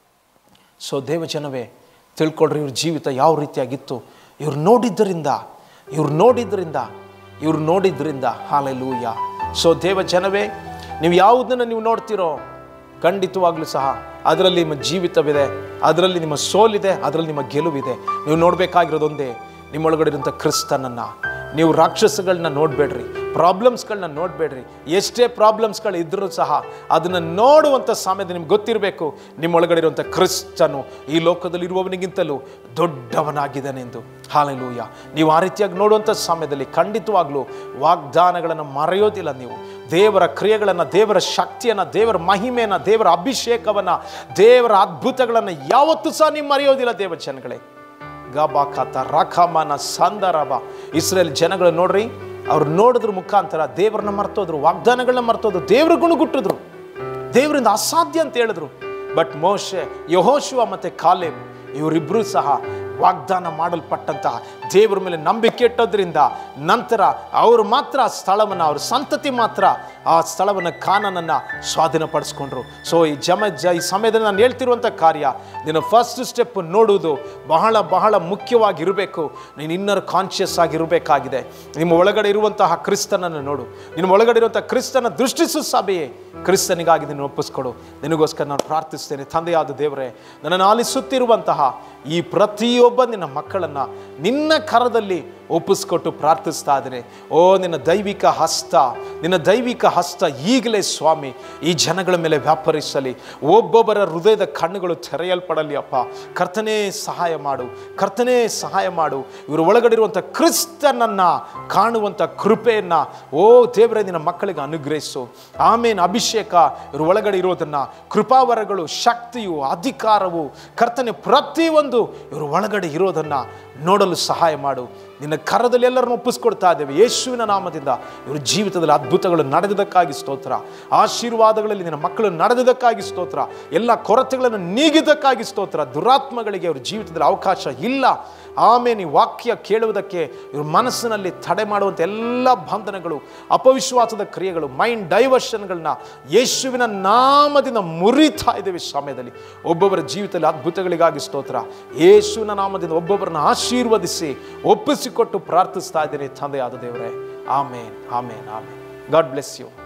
ಸೊ ದೇವಜನವೇ ತಿಳ್ಕೊಳ್ರಿ ಇವ್ರ ಜೀವಿತ ಯಾವ ರೀತಿಯಾಗಿತ್ತು ಇವ್ರು ನೋಡಿದ್ದರಿಂದ ಇವ್ರು ನೋಡಿದ್ರಿಂದ ಇವ್ರು ನೋಡಿದ್ರಿಂದ ಹಾಲೆಲೂಯ ಸೊ ದೇವಜನವೇ ನೀವು ಯಾವುದನ್ನು ನೀವು ನೋಡ್ತೀರೋ ಖಂಡಿತವಾಗ್ಲೂ ಸಹ ಅದರಲ್ಲಿ ನಿಮ್ಮ ಜೀವಿತವಿದೆ ಅದರಲ್ಲಿ ನಿಮ್ಮ ಸೋಲಿದೆ ಅದರಲ್ಲಿ ನಿಮ್ಮ ಗೆಲುವಿದೆ ನೀವು ನೋಡಬೇಕಾಗಿರೋದೊಂದೇ ನಿಮ್ಮೊಳಗಡೆ ಇರುವಂಥ ಕ್ರಿಸ್ತನನ್ನು ನೀವು ರಾಕ್ಷಸಗಳನ್ನ ನೋಡಬೇಡ್ರಿ ಪ್ರಾಬ್ಲಮ್ಸ್ಗಳನ್ನ ನೋಡಬೇಡ್ರಿ ಎಷ್ಟೇ ಪ್ರಾಬ್ಲಮ್ಸ್ಗಳು ಇದ್ರೂ ಸಹ ಅದನ್ನು ನೋಡುವಂಥ ಸಮಯದ ನಿಮ್ಗೆ ಗೊತ್ತಿರಬೇಕು ನಿಮ್ಮೊಳಗಡೆ ಇರುವಂಥ ಕ್ರಿಸ್ತನು ಈ ಲೋಕದಲ್ಲಿ ಇರುವವನಿಗಿಂತಲೂ ದೊಡ್ಡವನಾಗಿದ್ದಾನೆ ಎಂದು ಹಾಲೆಲೂಯ ನೀವು ಆ ರೀತಿಯಾಗಿ ನೋಡುವಂಥ ಸಮಯದಲ್ಲಿ ಖಂಡಿತವಾಗ್ಲೂ ವಾಗ್ದಾನಗಳನ್ನು ಮರೆಯೋದಿಲ್ಲ ನೀವು ದೇವರ ಕ್ರಿಯೆಗಳನ್ನು ದೇವರ ಶಕ್ತಿಯನ್ನು ದೇವರ ಮಹಿಮೆಯನ್ನು ದೇವರ ಅಭಿಷೇಕವನ್ನು ದೇವರ ಅದ್ಭುತಗಳನ್ನು ಯಾವತ್ತೂ ಸಹ ನೀವು ಮರೆಯೋದಿಲ್ಲ ದೇವ ಜನಗಳೇ ಗಬಾಖಾತ ರಾಖಮನ ಸಂದರಬ ಇಸ್ರೇಲ್ ಜನಗಳು ನೋಡ್ರಿ ಅವ್ರು ನೋಡಿದ್ರ ಮುಖಾಂತರ ದೇವರನ್ನ ಮರ್ತೋದ್ರು ವಾಗ್ದಾನಗಳನ್ನ ಮರ್ತೋದ್ರು ದೇವ್ರ ಗುಣಗುಟ್ಟಿದ್ರು ದೇವರಿಂದ ಅಸಾಧ್ಯ ಅಂತ ಹೇಳಿದ್ರು ಬಟ್ ಮೋಶೆ ಯಹೋಶುವ ಮತ್ತೆ ಕಾಲೇಬ್ ಇವರಿಬ್ಬರೂ ಸಹ ವಾಗ್ದಾನ ಮಾಡಲ್ಪಟ್ಟಂತಹ ದೇವರ ಮೇಲೆ ನಂಬಿಕೆ ಇಟ್ಟೋದ್ರಿಂದ ನಂತರ ಅವರು ಮಾತ್ರ ಆ ಸ್ಥಳವನ್ನು ಅವ್ರ ಸಂತತಿ ಮಾತ್ರ ಆ ಸ್ಥಳವನ್ನು ಕಾನನನ್ನು ಸ್ವಾಧೀನಪಡಿಸ್ಕೊಂಡ್ರು ಸೊ ಈ ಜಮ ಜ ಈ ಸಮಯದಲ್ಲಿ ನಾನು ಹೇಳ್ತಿರುವಂಥ ಕಾರ್ಯ ನಿನ್ನ ಫಸ್ಟ್ ಸ್ಟೆಪ್ ನೋಡುವುದು ಬಹಳ ಬಹಳ ಮುಖ್ಯವಾಗಿರಬೇಕು ನೀನು ಇನ್ನರ್ ಕಾನ್ಷಿಯಸ್ ಆಗಿರಬೇಕಾಗಿದೆ ನಿಮ್ಮ ಒಳಗಡೆ ಇರುವಂತಹ ಕ್ರಿಸ್ತನನ್ನು ನೋಡು ನಿಮ್ಮ ಒಳಗಡೆ ಇರುವಂಥ ಕ್ರಿಸ್ತನ ದೃಷ್ಟಿಸು ಸಭೆಯೇ ಕ್ರಿಸ್ತನಿಗಾಗಿ ನಿನ್ನ ಒಪ್ಪಿಸ್ಕೊಡು ನಿನಗೋಸ್ಕರ ನಾನು ಪ್ರಾರ್ಥಿಸ್ತೇನೆ ತಂದೆಯಾದ ದೇವರೇ ನನ್ನನ್ನು ಆಲಿಸುತ್ತಿರುವಂತಹ ಈ ಪ್ರತಿಯೊಬ್ಬ ನಿನ್ನ ಮಕ್ಕಳನ್ನು ನಿನ್ನ ಕರದಲ್ಲಿ ಒಪ್ಪಿಸ್ಕೊಟ್ಟು ಪ್ರಾರ್ಥಿಸ್ತಾ ಇದ್ದೇನೆ ಓ ನಿನ್ನ ದೈವಿಕ ಹಸ್ತ ನಿನ್ನ ದೈವಿಕ ಹಸ್ತ ಈಗಲೇ ಸ್ವಾಮಿ ಈ ಜನಗಳ ಮೇಲೆ ವ್ಯಾಪರಿಸಲಿ ಒಬ್ಬೊಬ್ಬರ ಹೃದಯದ ಕಣ್ಣುಗಳು ತೆರೆಯಲ್ಪಡಲಿ ಅಪ್ಪ ಕರ್ತನೇ ಸಹಾಯ ಮಾಡು ಕರ್ತನೇ ಸಹಾಯ ಮಾಡು ಇವರು ಒಳಗಡೆ ಇರುವಂಥ ಕ್ರಿಸ್ತನನ್ನು ಕಾಣುವಂಥ ಕೃಪೆಯನ್ನು ಓ ದೇವರೇ ನಿನ್ನ ಮಕ್ಕಳಿಗೆ ಅನುಗ್ರಹಿಸು ಆಮೇಲೆ ಅಭಿಷೇಕ ಇವರು ಒಳಗಡೆ ಇರೋದನ್ನು ಕೃಪಾವರಗಳು ಶಕ್ತಿಯು ಅಧಿಕಾರವು ಕರ್ತನೆ ಪ್ರತಿಯೊಂದು ಇವರು ಒಳಗಡೆ ಇರೋದನ್ನು ನೋಡಲು ಸಹಾಯ ಮಾಡು ನಿನ್ನ ಕರದಲ್ಲಿ ಎಲ್ಲರನ್ನು ಒಪ್ಪಿಸ್ಕೊಡ್ತಾ ಇದ್ದೇವೆ ಯೇಸುವಿನ ನಾಮದಿಂದ ಇವ್ರ ಜೀವಿತದಲ್ಲಿ ಅದ್ಭುತಗಳು ನಡೆದದಕ್ಕಾಗಿ ಸ್ತೋತ್ರ ಆಶೀರ್ವಾದಗಳಲ್ಲಿ ನಿನ್ನ ಮಕ್ಕಳು ನಡೆದದಕ್ಕಾಗಿ ಸ್ತೋತ್ರ ಎಲ್ಲ ಕೊರತೆಗಳನ್ನು ನೀಗಿದ್ದಕ್ಕಾಗಿ ಸ್ತೋತ್ರ ದುರಾತ್ಮಗಳಿಗೆ ಅವ್ರ ಜೀವಿತದಲ್ಲಿ ಅವಕಾಶ ಇಲ್ಲ ಆಮೇಲೆ ಈ ವಾಕ್ಯ ಕೇಳುವುದಕ್ಕೆ ಇವ್ರ ಮನಸ್ಸಿನಲ್ಲಿ ತಡೆ ಮಾಡುವಂಥ ಎಲ್ಲ ಬಂಧನಗಳು ಅಪವಿಶ್ವಾಸದ ಕ್ರಿಯೆಗಳು ಮೈಂಡ್ ಡೈವರ್ಷನ್ಗಳನ್ನ ಯೇಸುವಿನ ನಾಮದಿಂದ ಮುರಿತಾ ಇದ್ದೇವೆ ಈ ಸಮಯದಲ್ಲಿ ಒಬ್ಬೊಬ್ಬರ ಜೀವಿತದಲ್ಲಿ ಅದ್ಭುತಗಳಿಗಾಗಿ ಸ್ತೋತ್ರ ಯೇಸುವಿನ ನಾಮದಿಂದ ಒಬ್ಬೊಬ್ಬರನ್ನ ಆಶೀರ್ವದಿಸಿ ಒಪ್ಪಿಸಿಕೊಟ್ಟು ಪ್ರಾರ್ಥಿಸ್ತಾ ಇದ್ದೇನೆ ತಂದೆಯಾದ ದೇವರೇ amen amen amen God bless you